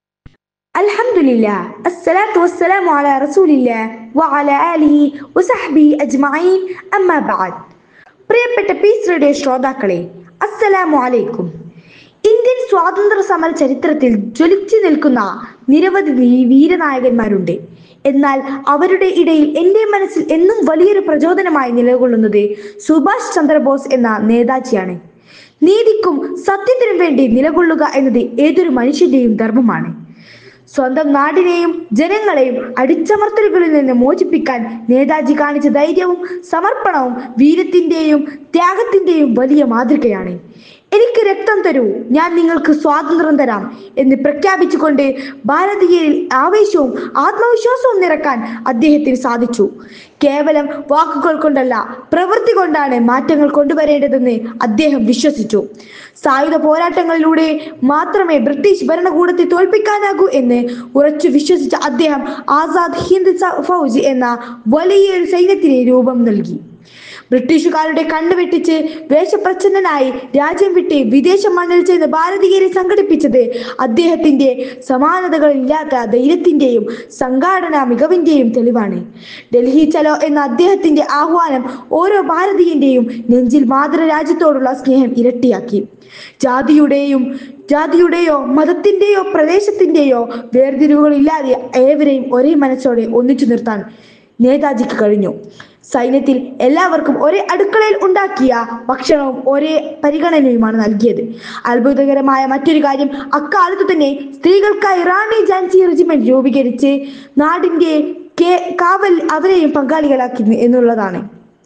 S10: അൽഹംദുലില്ലാ അസ്സലാത്തു വസ്സലാമു അലാ റസൂലില്ലാ വഅലാ ആലിഹി വസഹ്ബിഹി അജ്മഈൻ അമ്മാ ബഅദ് പ്രിയപ്പെട്ട പീസ് റേഡിയോ ശ്രോതാക്കളെ അസ്സലാമു അലൈക്കും ഇന്ത്യൻ സ്വാതന്ത്ര്യ സമര ചരിത്രത്തിൽ ജ്വലിച്ചു നിൽക്കുന്ന നിരവധി വീ- വീരനായകന്മാരുണ്ട് എന്നാൽ അവരുടെ ഇടയിൽ എൻ്റെ മനസ്സിൽ എന്നും വലിയൊരു പ്രചോദനമായി നിലകൊള്ളുന്നത് സുഭാഷ് ചന്ദ്രബോസ് എന്ന നേതാജിയാണ് നീതിക്കും സത്യത്തിനും വേണ്ടി നിലകൊള്ളുക എന്നത് ഏതൊരു മനുഷ്യന്റെയും ധർമ്മമാണ് സ്വന്തം നാടിനെയും ജനങ്ങളെയും അടിച്ചമർത്തലുകളിൽ നിന്ന് മോചിപ്പിക്കാൻ നേതാജി കാണിച്ച ധൈര്യവും സമർപ്പണവും വീരത്തിന്റെയും ത്യാഗത്തിന്റെയും വലിയ മാതൃകയാണ് എനിക്ക് രക്തം തരൂ ഞാൻ നിങ്ങൾക്ക് സ്വാതന്ത്ര്യം തരാം എന്ന് പ്രഖ്യാപിച്ചുകൊണ്ട് ഭാരതീയരിൽ ആവേശവും ആത്മവിശ്വാസവും നിറക്കാൻ അദ്ദേഹത്തിന് സാധിച്ചു കേവലം വാക്കുകൾ കൊണ്ടല്ല പ്രവൃത്തി കൊണ്ടാണ് മാറ്റങ്ങൾ കൊണ്ടുവരേണ്ടതെന്ന് അദ്ദേഹം വിശ്വസിച്ചു സായുധ പോരാട്ടങ്ങളിലൂടെ മാത്രമേ ബ്രിട്ടീഷ് ഭരണകൂടത്തെ തോൽപ്പിക്കാനാകൂ എന്ന് ഉറച്ചു വിശ്വസിച്ച അദ്ദേഹം ആസാദ് ഹിന്ദ് സ- ഫൗജ് എന്ന വലിയൊരു സൈന്യത്തിന് രൂപം നൽകി ബ്രിട്ടീഷുകാരുടെ കണ്ണു വെട്ടിച്ച് വേഷപ്രച്ഛന്നനായി രാജ്യം വിട്ട് വിദേശ മണ്ണിൽ ചെന്ന് ഭാരതീയരെ സംഘടിപ്പിച്ചത് അദ്ദേഹത്തിന്റെ സമാനതകളില്ലാത്ത ധൈര്യത്തിന്റെയും സംഘാടന മികവിന്റെയും തെളിവാണ് ഡൽഹി ചലോ എന്ന അദ്ദേഹത്തിന്റെ ആഹ്വാനം ഓരോ ഭാരതീയന്റെയും നെഞ്ചിൽ മാതൃരാജ്യത്തോടുള്ള സ്നേഹം ഇരട്ടിയാക്കി ജാതിയുടെയും ജാതിയുടെയോ മതത്തിന്റെയോ പ്രദേശത്തിന്റെയോ വേർതിരിവുകളില്ലാതെ ഏവരെയും ഒരേ മനസ്സോടെ ഒന്നിച്ചു നിർത്താൻ നേതാജിക്ക് കഴിഞ്ഞു സൈന്യത്തിൽ എല്ലാവർക്കും ഒരേ അടുക്കളയിൽ ഉണ്ടാക്കിയ ഭക്ഷണവും ഒരേ പരിഗണനയുമാണ് നൽകിയത് അത്ഭുതകരമായ മറ്റൊരു കാര്യം അക്കാലത്ത് തന്നെ സ്ത്രീകൾക്കായി റാണി ജാൻസി റെജിമെന്റ് രൂപീകരിച്ച് നാടിന്റെ കേ- കാവൽ അവരെയും പങ്കാളികളാക്കി എന്നുള്ളതാണ്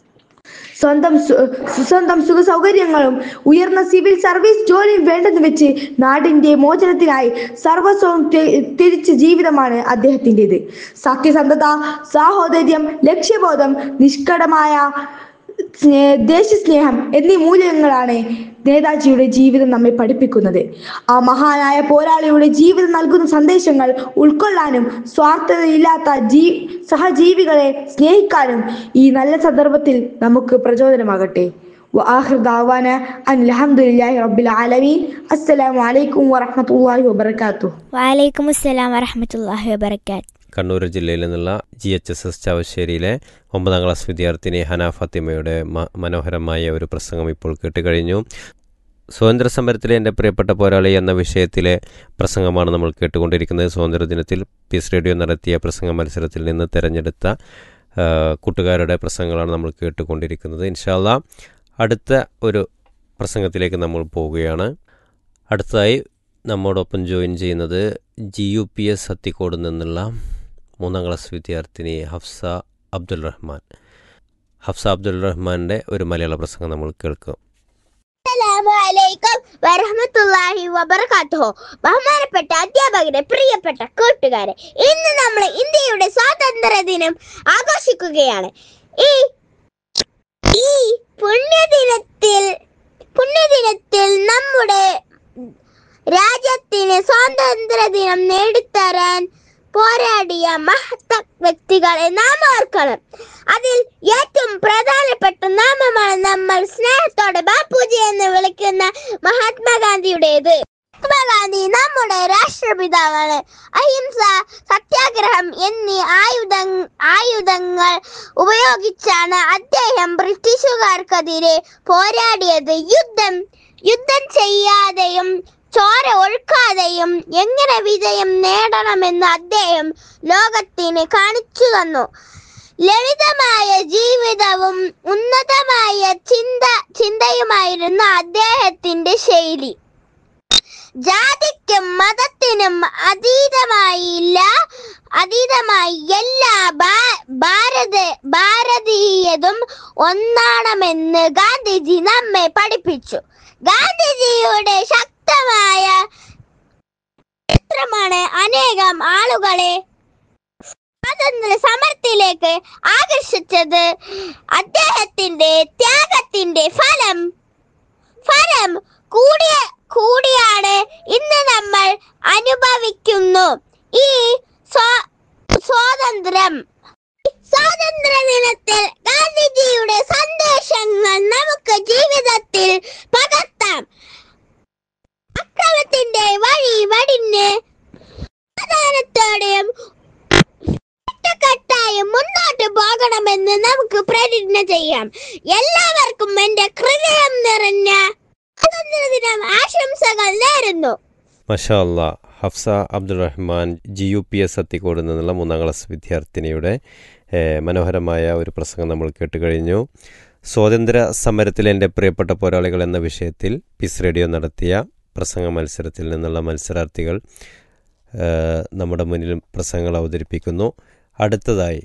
S10: സ്വന്തം സു- സ്വന്തം സുഖ സൗകര്യങ്ങളും ഉയർന്ന സിവിൽ സർവീസ് ജോലിയും വേണ്ടെന്ന് വെച്ച് നാടിന്റെ മോചനത്തിനായി സർവസ്വവും ത്യ- ത്യജിച്ച ജീവിതമാണ് അദ്ദേഹത്തിൻ്റെത് സത്യസന്ധത സാഹോദര്യം ലക്ഷ്യബോധം നിഷ്കടമായ സ്നേ- ദേശസ്നേഹം എന്നീ മൂല്യങ്ങളാണ് നേതാജിയുടെ ജീവിതം നമ്മെ പഠിപ്പിക്കുന്നത് ആ മഹാനായ പോരാളിയുടെ ജീവിതം നൽകുന്ന സന്ദേശങ്ങൾ ഉൾക്കൊള്ളാനും സ്വാർത്ഥതയില്ലാത്ത ജീ സഹജീവികളെ സ്നേഹിക്കാനും ഈ നല്ല സന്ദർഭത്തിൽ നമുക്ക് പ്രചോദനമാകട്ടെ وآخر دعوانا أن الحمد لله رب العالمين السلام عليكم ورحمة الله وبركاته
S3: വലൈക്കും അസ്സലാം വറഹമത്തല്ലാഹി വബർക്കാത്ത്
S2: കണ്ണൂർ ജില്ലയിൽ നിന്നുള്ള ജി എച്ച് എസ് എസ് ചാവശ്ശേരിയിലെ ഒമ്പതാം ക്ലാസ് വിദ്യാർത്ഥിനി ഹന ഫാത്തിമയുടെ മ- മനോഹരമായ ഒരു പ്രസംഗം ഇപ്പോൾ കേട്ടുകഴിഞ്ഞു സ്വാതന്ത്ര്യ സമരത്തിലെ എൻ്റെ പ്രിയപ്പെട്ട പോരാളി എന്ന വിഷയത്തിലെ പ്രസംഗമാണ് നമ്മൾ കേട്ടുകൊണ്ടിരിക്കുന്നത് സ്വാതന്ത്ര്യ ദിനത്തിൽ പീസ് റേഡിയോ നടത്തിയ പ്രസംഗ മത്സരത്തിൽ നിന്ന് തിരഞ്ഞെടുത്ത ആ, കൂട്ടുകാരുടെ പ്രസംഗങ്ങളാണ് നമ്മൾ കേട്ടുകൊണ്ടിരിക്കുന്നത് ഇൻഷാല്ല അടുത്ത ഒരു പ്രസംഗത്തിലേക്ക് നമ്മൾ പോവുകയാണ് അടുത്തതായി നമ്മോടൊപ്പം ജോയിൻ ചെയ്യുന്നത് G U P S Sathikode നിന്നുള്ള മൂന്നാം ക്ലാസ് വിദ്യാർത്ഥിനി ഹഫ്സ അബ്ദുൽ റഹ്മാൻ ഹഫ്സ അബ്ദുൽ റഹ്മാൻ്റെ ഒരു മലയാള പ്രസംഗം നമ്മൾ കേൾക്കും
S6: അസ്സലാമലൈക്കും വറഹമത്തുള്ളാഹി വബർക്കാത്തുഹു ബഹുമാനപ്പെട്ട അധ്യാപകരെ പ്രിയപ്പെട്ട കൂട്ടുകാരെ ഇന്ന് നമ്മൾ ഇന്ത്യയുടെ സ്വാതന്ത്ര്യ ദിനം ആഘോഷിക്കുകയാണ് ഈ ഈ പുണ്യദിനത്തിൽ പുണ്യദിനത്തിൽ നമ്മുടെ രാജ്യത്തിന് സ്വാതന്ത്ര്യ ദിനം നേടിത്തരാൻ പോരാടിയ മഹത്ത വ്യക്തികളെ നാം ഓർക്കണം അതിൽ ഏറ്റവും പ്രധാനപ്പെട്ട നാമമാണ് നമ്മൾ സ്നേഹത്തോടെ ബാപ്പുജി എന്ന് വിളിക്കുന്ന മഹാത്മാഗാന്ധിയുടേത് മഹാത്മാഗാന്ധി നമ്മുടെ രാഷ്ട്രപിതാവാണ് അഹിംസ സത്യാഗ്രഹം എന്നീ ആയുധ ആയുധങ്ങൾ ഉപയോഗിച്ചാണ് അദ്ദേഹം ബ്രിട്ടീഷുകാർക്കെതിരെ പോരാടിയത് യുദ്ധം യുദ്ധം ചെയ്യാതെയും
S5: ചോര ഒഴുക്കാതെയും എങ്ങനെ വിജയം നേടണമെന്ന് അദ്ദേഹം ലോകത്തിന് കാണിച്ചു തന്നു ലളിതമായ ജീവിതവും ഉന്നതമായ ചിന്ത ചിന്തയുമായിരുന്നു അദ്ദേഹത്തിന്റെ ശൈലി ജാതിക്കും മതത്തിനും അതീതമായില്ല അതീതമായി എല്ലാ ഭാ- ഭാരത ഭാരതീയതും ഒന്നാണമെന്ന് ഗാന്ധിജി നമ്മെ പഠിപ്പിച്ചു ഗാന്ധിജിയുടെ ശക്തമായ ചിത്രമാണ് അനേകം ആളുകളെ സ്വാതന്ത്ര്യ സമരത്തിലേക്ക് ആകർഷിച്ചത് അദ്ദേഹത്തിന്റെ ത്യാഗത്തിന്റെ ഫലം ഫലം കൂടിയ കൂടിയാണ് ഇന്ന് നമ്മൾ അനുഭവിക്കുന്നു ഈ സ്വാ- സ്വാതന്ത്ര്യം സ്വാതന്ത്ര്യ ദിനത്തിൽ ഗാന്ധിജിയുടെ സന്ദേശങ്ങൾ നമുക്ക് ജീവിതത്തിൽ പകർത്താം അക്രമത്തിന്റെ വഴി വടിഞ്ഞ് സമാധാനത്തോടെയും ഒറ്റക്കെട്ടായും മുന്നോട്ട് പോകണമെന്ന് നമുക്ക് പ്രതിജ്ഞ ചെയ്യാം എല്ലാവർക്കും എന്റെ ഹൃദയം നിറഞ്ഞ സ്വാതന്ത്ര്യദിനം ആശംസകൾ നേരുന്നു
S2: മഷാ അല്ലാ Hafsa Abdurahman G U P S Athikode നിന്നുള്ള മൂന്നാം ക്ലാസ് വിദ്യാർത്ഥിനിയുടെ ഏഹ്, മനോഹരമായ ഒരു പ്രസംഗം നമ്മൾ കേട്ടുകഴിഞ്ഞു സ്വാതന്ത്ര്യ സമരത്തിലെ എൻ്റെ പ്രിയപ്പെട്ട പോരാളികൾ എന്ന വിഷയത്തിൽ പീസ് റേഡിയോ നടത്തിയ പ്രസംഗ മത്സരത്തിൽ നിന്നുള്ള മത്സരാർത്ഥികൾ ഏഹ്, നമ്മുടെ മുന്നിൽ പ്രസംഗങ്ങൾ അവതരിപ്പിക്കുന്നു അടുത്തതായി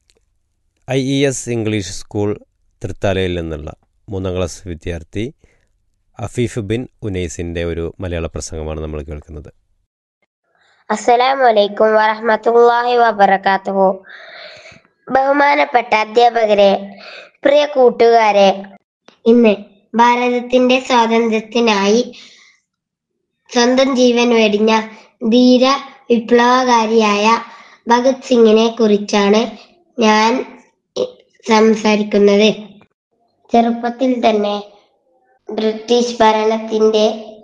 S2: I E S English school തൃത്താലയിൽ നിന്നുള്ള മൂന്നാം ക്ലാസ് വിദ്യാർത്ഥി അഫീഫ് ബിൻ ഉനൈസിൻ്റെ ഒരു മലയാള പ്രസംഗമാണ് നമ്മൾ കേൾക്കുന്നത്
S11: അസ്സലാമു അലൈക്കും വറഹ്മത്തുള്ളാഹി വബറകാതുഹു ബഹുമാനപ്പെട്ട അധ്യാപകരെ പ്രിയ കൂട്ടുകാരെ ഇന്ന് ഭാരതത്തിന്റെ സ്വാതന്ത്ര്യത്തിനായി സ്വന്തം ജീവൻ വെടിഞ്ഞ ധീര വിപ്ലവകാരിയായ ഭഗത് സിംഗിനെ കുറിച്ചാണ് ഞാൻ ഇ- സംസാരിക്കുന്നത് ചെറുപ്പത്തിൽ തന്നെ ബ്രിട്ടീഷ് ഭരണത്തിന്റെ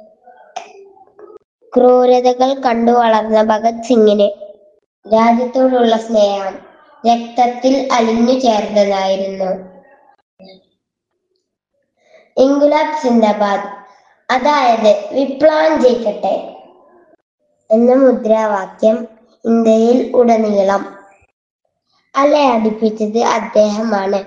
S11: ക്രൂരതകൾ കണ്ടു വളർന്ന ഭഗത് സിംഗിന് രാജ്യത്തോടുള്ള സ്നേഹം രക്തത്തിൽ അലിഞ്ഞു ചേർന്നതായിരുന്നു ഇൻഗുലാബ് സിന്ദാബാദ് അതായത് വിപ്ലവം ജയിക്കട്ടെ എന്ന മുദ്രാവാക്യം ഇന്ത്യയിൽ ഉടനീളം അലയടിപ്പിച്ചത് അദ്ദേഹമാണ്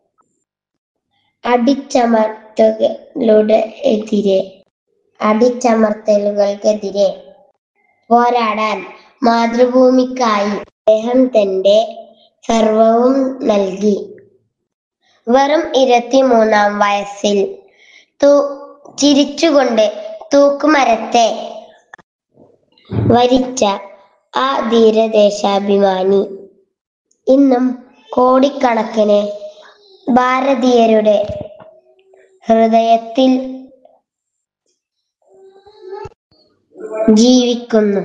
S11: അടിച്ചമർത്തലുടെ എതിരെ അടിച്ചമർത്തലുകൾക്കെതിരെ പോരാടാൻ മാതൃഭൂമിക്കായി അദ്ദേഹം തന്റെ സർവവും നൽകി വെറും ഇരുപത്തിമൂന്നാം വയസ്സിൽ തൂ ചിരിച്ചുകൊണ്ട് തൂക്കുമരത്തെ വരിച്ച ആ ധീരദേശാഭിമാനി ഇന്നും കോടിക്കണക്കിന് ഭാരതീയരുടെ ഹൃദയത്തിൽ ജീവിക്കുന്നു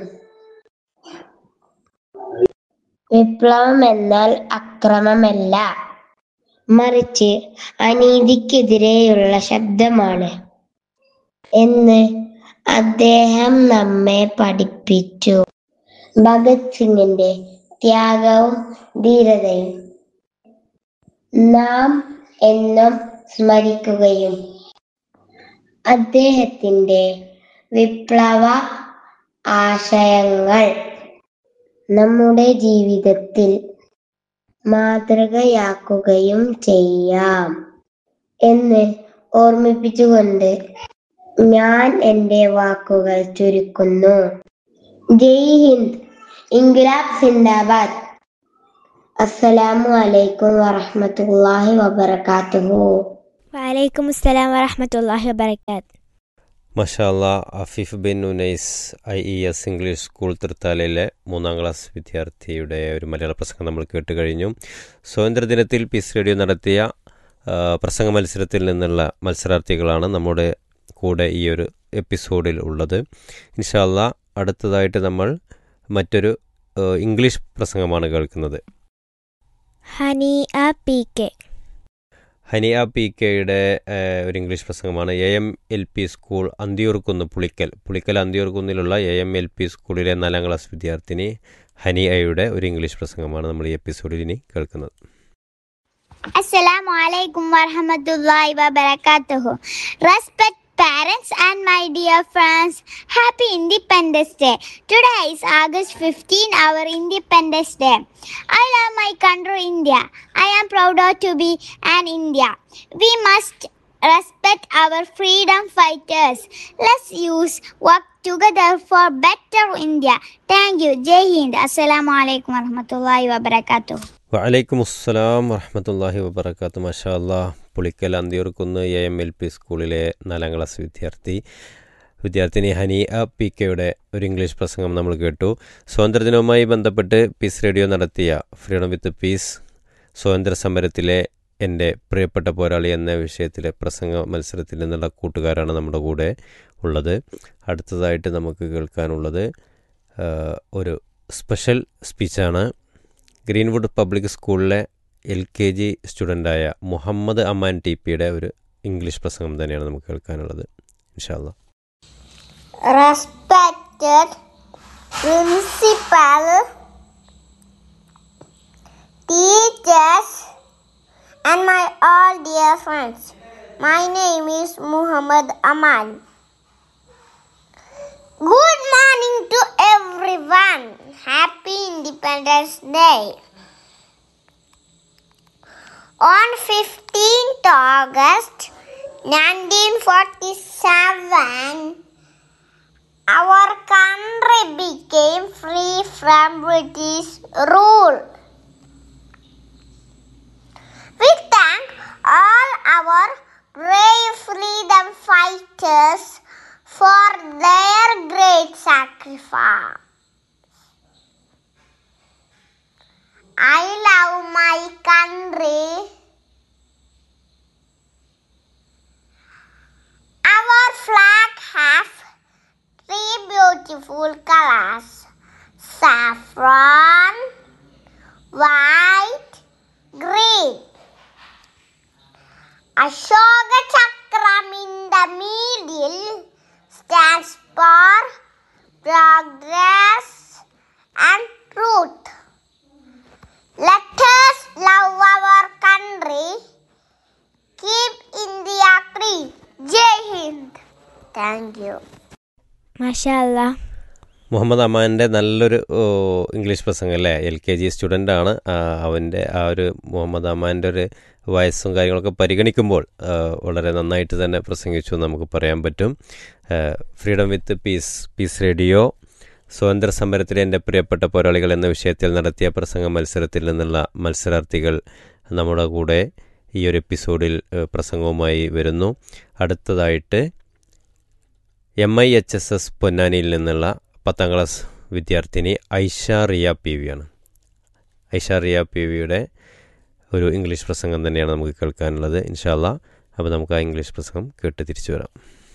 S11: വിപ്ലവം എന്നാൽ അക്രമമല്ല മറിച്ച് അനീതിക്കെതിരെയുള്ള ശബ്ദമാണ് എന്ന് അദ്ദേഹം നമ്മെ പഠിപ്പിച്ചു ഭഗത് സിംഗിന്റെ ത്യാഗവും ധീരതയും നാം എന്നും സ്മരിക്കുകയും അദ്ദേഹത്തിന്റെ വിപ്ലവ ആശയങ്ങൾ നമ്മുടെ ജീവിതത്തിൽ മാതൃകയാക്കുകയും ചെയ്യാം എന്ന് ഓർമ്മിപ്പിച്ചുകൊണ്ട് ഞാൻ എൻ്റെ വാക്കുകൾ ചുരുക്കുന്നു ജയ് ഹിന്ദ് ഇൻഗുലാബ് സിന്ദാബാദ് അസ്സലാമു അലൈക്കും വറഹ്മത്തുള്ളാഹി വബറകാതുഹു
S3: വലൈക്കും അസ്സലാം വറഹമത്തല്ലാഹി വബർക്കാത്ത്
S2: മഷാല്ല Afeef bin Unais I E S English school തൃത്താലയിലെ മൂന്നാം ക്ലാസ് വിദ്യാർത്ഥിയുടെ ഒരു മലയാള പ്രസംഗം നമ്മൾ കേട്ട് കഴിഞ്ഞു സ്വാതന്ത്ര്യദിനത്തിൽ പീസ് റേഡിയോ നടത്തിയ ആ, പ്രസംഗ മത്സരത്തിൽ നിന്നുള്ള മത്സരാർത്ഥികളാണ് നമ്മുടെ കൂടെ ഈ ഒരു എപ്പിസോഡിൽ ഉള്ളത് ഇൻഷാല്ല അടുത്തതായിട്ട് നമ്മൾ മറ്റൊരു ആ, ഇംഗ്ലീഷ് പ്രസംഗമാണ് കേൾക്കുന്നത്
S3: ഹനി ആ പി കെ
S2: ഹനിയ പി കെയുടെ ഒരു ഇംഗ്ലീഷ് പ്രസംഗമാണ് A M L P school Anthiyurkunnu Pulikkal Pulikkal അന്തിയൂർക്കുന്നിലുള്ള എ എം എൽ പി സ്കൂളിലെ നാലാം ക്ലാസ് വിദ്യാർത്ഥിനി ഹനിയയുടെ ഒരു ഇംഗ്ലീഷ് പ്രസംഗമാണ് നമ്മൾ ഈ എപ്പിസോഡിൽ ഇനി കേൾക്കുന്നത്
S5: Assalamu alaikum wa rahmatullahi wa barakatuh. Respect parents and my dear friends, happy Independence Day. Today is August 15, our Independence Day. I love my country, India. I am proud of to be an India. We must respect our freedom fighters. Let's use work together for better India. Thank you. Jai Hind. Assalamu alaikum warahmatullahi wabarakatuh.
S2: വലൈക്കും അസ്സലാം വറഹമത്തല്ലാഹി വബർക്കാത്തു മഷാ അല്ലാ Pulikkal Anthiyurkunnu A M L P സ്കൂളിലെ നാലാം class വിദ്യാർത്ഥി വിദ്യാർത്ഥിനി ഹനിയ പി കെയുടെ ഒരു ഇംഗ്ലീഷ് പ്രസംഗം നമ്മൾ കേട്ടു സ്വാതന്ത്ര്യദിനവുമായി ബന്ധപ്പെട്ട് പീസ് റേഡിയോ നടത്തിയ ഫ്രീഡം വിത്ത് പീസ് സ്വാതന്ത്ര്യ സമരത്തിലെ എൻ്റെ പ്രിയപ്പെട്ട പോരാളി എന്ന വിഷയത്തിലെ പ്രസംഗ മത്സരത്തിൽ നിന്നുള്ള കൂട്ടുകാരാണ് നമ്മുടെ കൂടെ ഉള്ളത് അടുത്തതായിട്ട് നമുക്ക് കേൾക്കാനുള്ളത് ആ, ഒരു സ്പെഷ്യൽ സ്പീച്ചാണ് ഗ്രീൻവുഡ് പബ്ലിക് സ്കൂളിലെ എൽ കെ ജി സ്റ്റുഡൻ്റായ മുഹമ്മദ് അമാൻ ടി പിയുടെ ഒരു ഇംഗ്ലീഷ് പ്രസംഗം തന്നെയാണ് നമുക്ക് കേൾക്കാനുള്ളത് ഇൻഷാല്ല
S5: Respected principal, teachers, and my all dear friends. My name is Muhammad Aman. Good morning to everyone. Happy Independence Day. On 15th August 1947, our country became free from British rule. We thank all our brave freedom fighters for their great sacrifice. I love my country. Our flag has three beautiful colors saffron, white, green. Ashoka Chakram in the middle stands for progress and truth. Let us love our country. Keep India free. Jai Hind. Thank you.
S3: മാഷാല്ല
S2: മുഹമ്മദ് അമാൻ്റെ നല്ലൊരു ഓ, English പ്രസംഗം അല്ലേ L K G student ആണ് ആ, അവൻ്റെ ആ ഒരു മുഹമ്മദ് അമാൻ്റെ ഒരു വയസ്സും കാര്യങ്ങളൊക്കെ പരിഗണിക്കുമ്പോൾ ആ, വളരെ നന്നായിട്ട് തന്നെ പ്രസംഗിച്ചു എന്ന് നമുക്ക് പറയാൻ പറ്റും freedom with peace peace radio സ്വാതന്ത്ര്യ സമരത്തിലെ എൻ്റെ പ്രിയപ്പെട്ട പോരാളികൾ എന്ന വിഷയത്തിൽ നടത്തിയ പ്രസംഗ മത്സരത്തിൽ നിന്നുള്ള മത്സരാർത്ഥികൾ നമ്മുടെ കൂടെ ഈ ഒരു എപ്പിസോഡിൽ ഏ, പ്രസംഗവുമായി വരുന്നു അടുത്തതായിട്ട് M I H S S പൊന്നാനിയിൽ നിന്നുള്ള പത്താം ക്ലാസ് വിദ്യാർത്ഥിനി ഐഷ റിയ പി വി ആണ് ഐഷ റിയ പി വിയുടെ ഒരു ഇംഗ്ലീഷ് പ്രസംഗം തന്നെയാണ് നമുക്ക് കേൾക്കാനുള്ളത് ഇൻഷാല്ല അപ്പോൾ നമുക്ക് ആ ഇംഗ്ലീഷ് പ്രസംഗം കേട്ട് തിരിച്ചു വരാം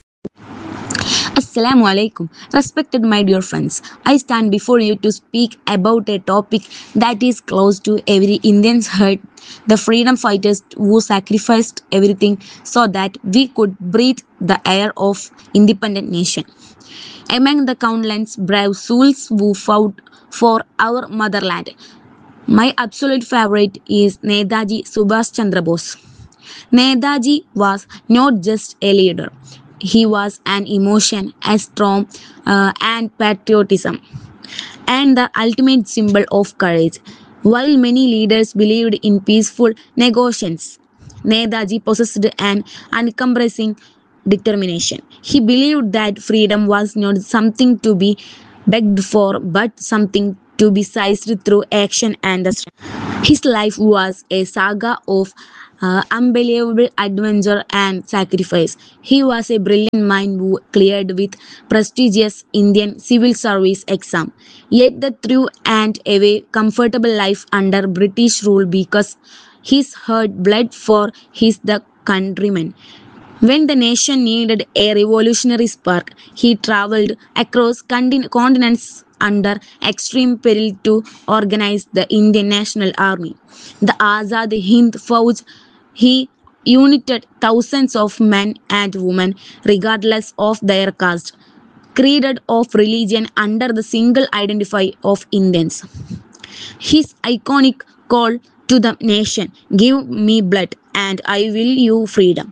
S10: Assalamu alaikum. Respected my dear friends, I stand before you to speak about a topic that is close to every Indian's heart the freedom fighters who sacrificed everything so that we could breathe the air of independent nation. Among the countless brave souls who fought for our motherland, my absolute favorite is Netaji Subhash Chandra Bose. Netaji was not just a leader, he was an emotion, a storm, uh, and patriotism, and the ultimate symbol of courage. While many leaders believed in peaceful negotiations, Netaji possessed an uncompromising determination. He believed that freedom was not something to be begged for, but something to be seized through action and the strength. His life was a saga of uh, unbelievable adventure and sacrifice. He was a brilliant mind who cleared with prestigious Indian civil service exam, yet the through and away comfortable life under British rule because his heart bled for his the countrymen. When the nation needed a revolutionary spark, he traveled across contin- continents under extreme peril to organize the Indian National Army. The Azad Hind Fauj, he united thousands of men and women regardless of their caste, creed of religion under the single identity of Indians. His iconic call to the nation give me blood and I will you freedom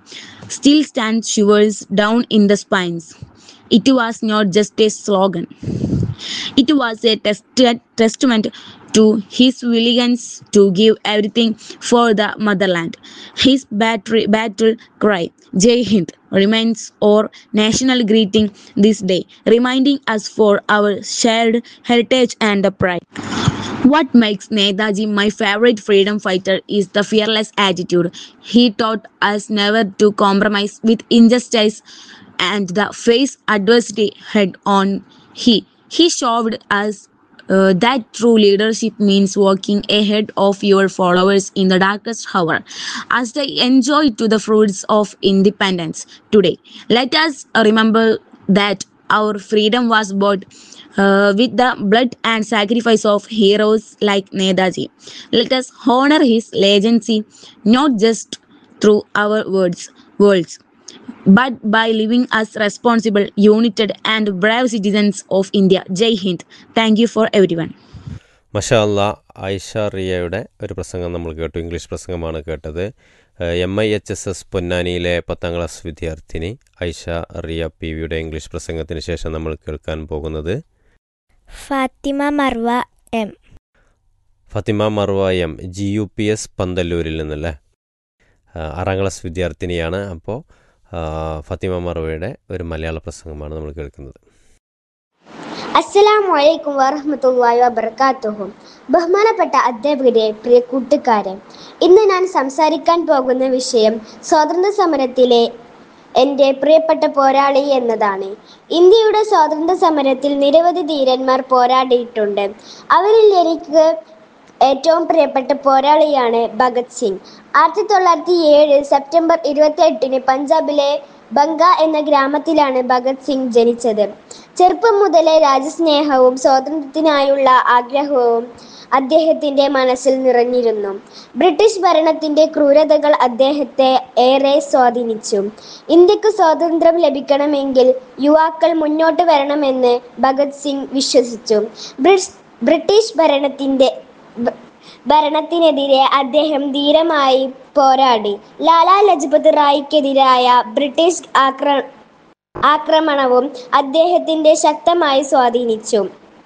S12: still stand shivers down in the spines. It was not just a slogan. It was a test- testament to his willingness to give everything for the motherland. His battery, battle cry, Jai Hind, remains our national greeting this day, reminding us for our shared heritage and the pride. What makes Netaji my favorite freedom fighter is the fearless attitude. He taught us never to compromise with injustice and the face adversity head on. He he showed us uh, that true leadership means walking ahead of your followers in the darkest hour as they enjoy to the fruits of independence today let us remember that our freedom was bought uh, with the blood and sacrifice of heroes like Netaji. Let us honor his legacy not just through our words, words, but by living as responsible, united, and brave citizens of India. Jai Hind. Thank you for everyone.
S2: മഷാ അല്ല ആയിഷ റിയയുടെ ഒരു പ്രസംഗം നമ്മൾ കേട്ടു English പ്രസംഗമാണ് കേട്ടത് M I H S S പൊന്നാനിയിലെ പത്താം class വിദ്യാർത്ഥിനി ഐഷ റിയ പി വിയുടെ ഇംഗ്ലീഷ് പ്രസംഗത്തിന് ശേഷം നമ്മൾ കേൾക്കാൻ പോകുന്നത്
S3: Fathima Marwa M
S2: Fathima Marwa M G U P S പന്തല്ലൂരിൽ നിന്നല്ലേ ആ, ആറാം ക്ലാസ് വിദ്യാർത്ഥിനിയാണ് അപ്പോൾ ഫത്തിമ മർവയുടെ ഒരു മലയാള പ്രസംഗമാണ് നമ്മൾ കേൾക്കുന്നത്
S13: അസ്സലാമു അലൈക്കും വറഹ്മത്തുള്ളാഹി വബർക്കാത്തുഹു ബഹുമാനപ്പെട്ട അധ്യാപകരെ പ്രിയ കൂട്ടുകാരെ ഇന്ന് ഞാൻ സംസാരിക്കാൻ പോകുന്ന വിഷയം സ്വാതന്ത്ര്യ സമരത്തിലെ എൻ്റെ പ്രിയപ്പെട്ട പോരാളി എന്നതാണ് ഇന്ത്യയുടെ സ്വാതന്ത്ര്യ സമരത്തിൽ നിരവധി ധീരന്മാർ പോരാടിയിട്ടുണ്ട് അവരിൽ എനിക്ക് ഏറ്റവും പ്രിയപ്പെട്ട പോരാളിയാണ് ഭഗത് സിംഗ് ആയിരത്തി തൊള്ളായിരത്തി ഏഴ് സെപ്റ്റംബർ ഇരുപത്തി എട്ടിന് പഞ്ചാബിലെ ബംഗ എന്ന ഗ്രാമത്തിലാണ് ഭഗത് സിംഗ് ജനിച്ചത് ചെറുപ്പം മുതലേ രാജ്യസ്നേഹവും സ്വാതന്ത്ര്യത്തിനായുള്ള ആഗ്രഹവും അദ്ദേഹത്തിന്റെ മനസ്സിൽ നിറഞ്ഞിരുന്നു ബ്രിട്ടീഷ് ഭരണത്തിന്റെ ക്രൂരതകൾ അദ്ദേഹത്തെ ഏറെ സ്വാധീനിച്ചു ഇന്ത്യക്ക് സ്വാതന്ത്ര്യം ലഭിക്കണമെങ്കിൽ യുവാക്കൾ മുന്നോട്ട് വരണമെന്ന് ഭഗത് സിംഗ് വിശ്വസിച്ചു ബ്രിസ്- ബ്രിട്ടീഷ് ഭരണത്തിന്റെ ഭ- ഭരണത്തിനെതിരെ അദ്ദേഹം ധീരമായി പോരാടി ലാലാ ലജ്പത് റായിക്കെതിരായ ബ്രിട്ടീഷ് ആക്ര ആക്രമണവും അദ്ദേഹത്തിന്റെ ശക്തമായി സ്വാധീനിച്ചു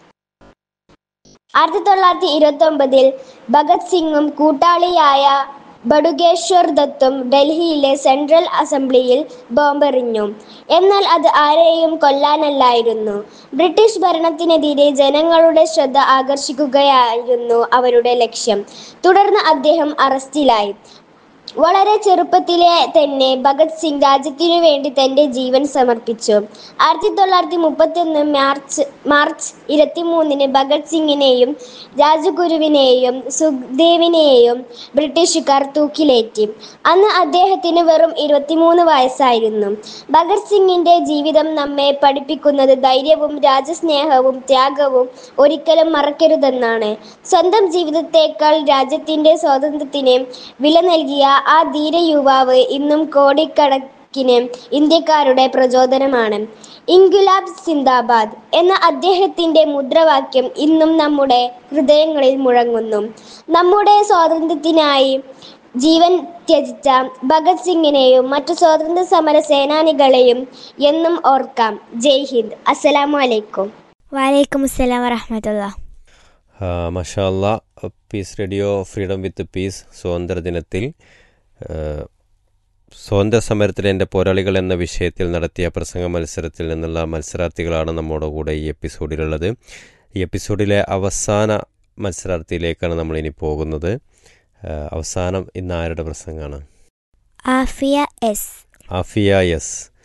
S13: ആയിരത്തി തൊള്ളായിരത്തി ഇരുപത്തി ഒമ്പതിൽ ഭഗത് സിംഗും കൂട്ടാളിയായ ബഡുകേശ്വർ ദത്തും ഡൽഹിയിലെ സെൻട്രൽ അസംബ്ലിയിൽ ബോംബെറിഞ്ഞു എന്നാൽ അത് ആരെയും കൊല്ലാനല്ലായിരുന്നു ബ്രിട്ടീഷ് ഭരണത്തിനെതിരെ ജനങ്ങളുടെ ശ്രദ്ധ ആകർഷിക്കുകയായിരുന്നു അവരുടെ ലക്ഷ്യം തുടർന്ന് അദ്ദേഹം അറസ്റ്റിലായി വളരെ ചെറുപ്പത്തിലെ തന്നെ ഭഗത് സിംഗ് രാജ്യത്തിനു വേണ്ടി തന്റെ ജീവൻ സമർപ്പിച്ചു ആയിരത്തി തൊള്ളായിരത്തി മുപ്പത്തി ഒന്ന് മാർച്ച് മാർച്ച് ഇരുപത്തി മൂന്നിന് ഭഗത് സിംഗിനെയും രാജഗുരുവിനെയും സുഖ്ദേവിനെയും ബ്രിട്ടീഷുകാർ തൂക്കിലേറ്റി അന്ന് അദ്ദേഹത്തിന് വെറും ഇരുപത്തിമൂന്ന് വയസ്സായിരുന്നു ഭഗത് സിംഗിന്റെ ജീവിതം നമ്മെ പഠിപ്പിക്കുന്നത് ധൈര്യവും രാജ്യസ്നേഹവും ത്യാഗവും ഒരിക്കലും മറക്കരുതെന്നാണ് സ്വന്തം ജീവിതത്തേക്കാൾ രാജ്യത്തിന്റെ സ്വാതന്ത്ര്യത്തിന് വില നൽകിയ ആ ധീര യുവാവ് ഇന്നും കോടിക്കണക്കിന് ഇന്ത്യക്കാരുടെ പ്രചോദനമാണ് ഇൻഗുലാബ് സിന്ദാബാദ് എന്ന അദ്ദേഹത്തിന്റെ മുദ്രാവാക്യം ഇന്നും നമ്മുടെ ഹൃദയങ്ങളിൽ മുഴങ്ങുന്നു നമ്മുടെ സ്വാതന്ത്ര്യത്തിനായി ജീവൻ ത്യജിച്ച ഭഗത് സിംഗിനെയും മറ്റു സ്വാതന്ത്ര്യ സമര സേനാനികളെയും എന്നും ഓർക്കാം ജയ് ഹിന്ദ് അസ്സലാമു അലൈക്കും
S3: വലൈക്കും അസ്സലാം വറഹമത്തുള്ള
S2: മഷാല്ല peace radio freedom with peace സ്വാതന്ത്ര്യ ദിനത്തിൽ ആ, സ്വാതന്ത്ര്യ സമരത്തിലെ എൻ്റെ പോരാളികൾ എന്ന വിഷയത്തിൽ നടത്തിയ പ്രസംഗ മത്സരത്തിൽ നിന്നുള്ള മത്സരാർത്ഥികളാണ് നമ്മുടെ കൂടെ ഈ എപ്പിസോഡിലുള്ളത് ഈ എപ്പിസോഡിലെ അവസാന മത്സരാർത്ഥിയിലേക്കാണ് നമ്മൾ ഇനി പോകുന്നത് ആ, അവസാനം ഇന്ന് ആരുടെ പ്രസംഗമാണ്
S3: ആഫിയ എസ്
S2: ആഫിയ എസ്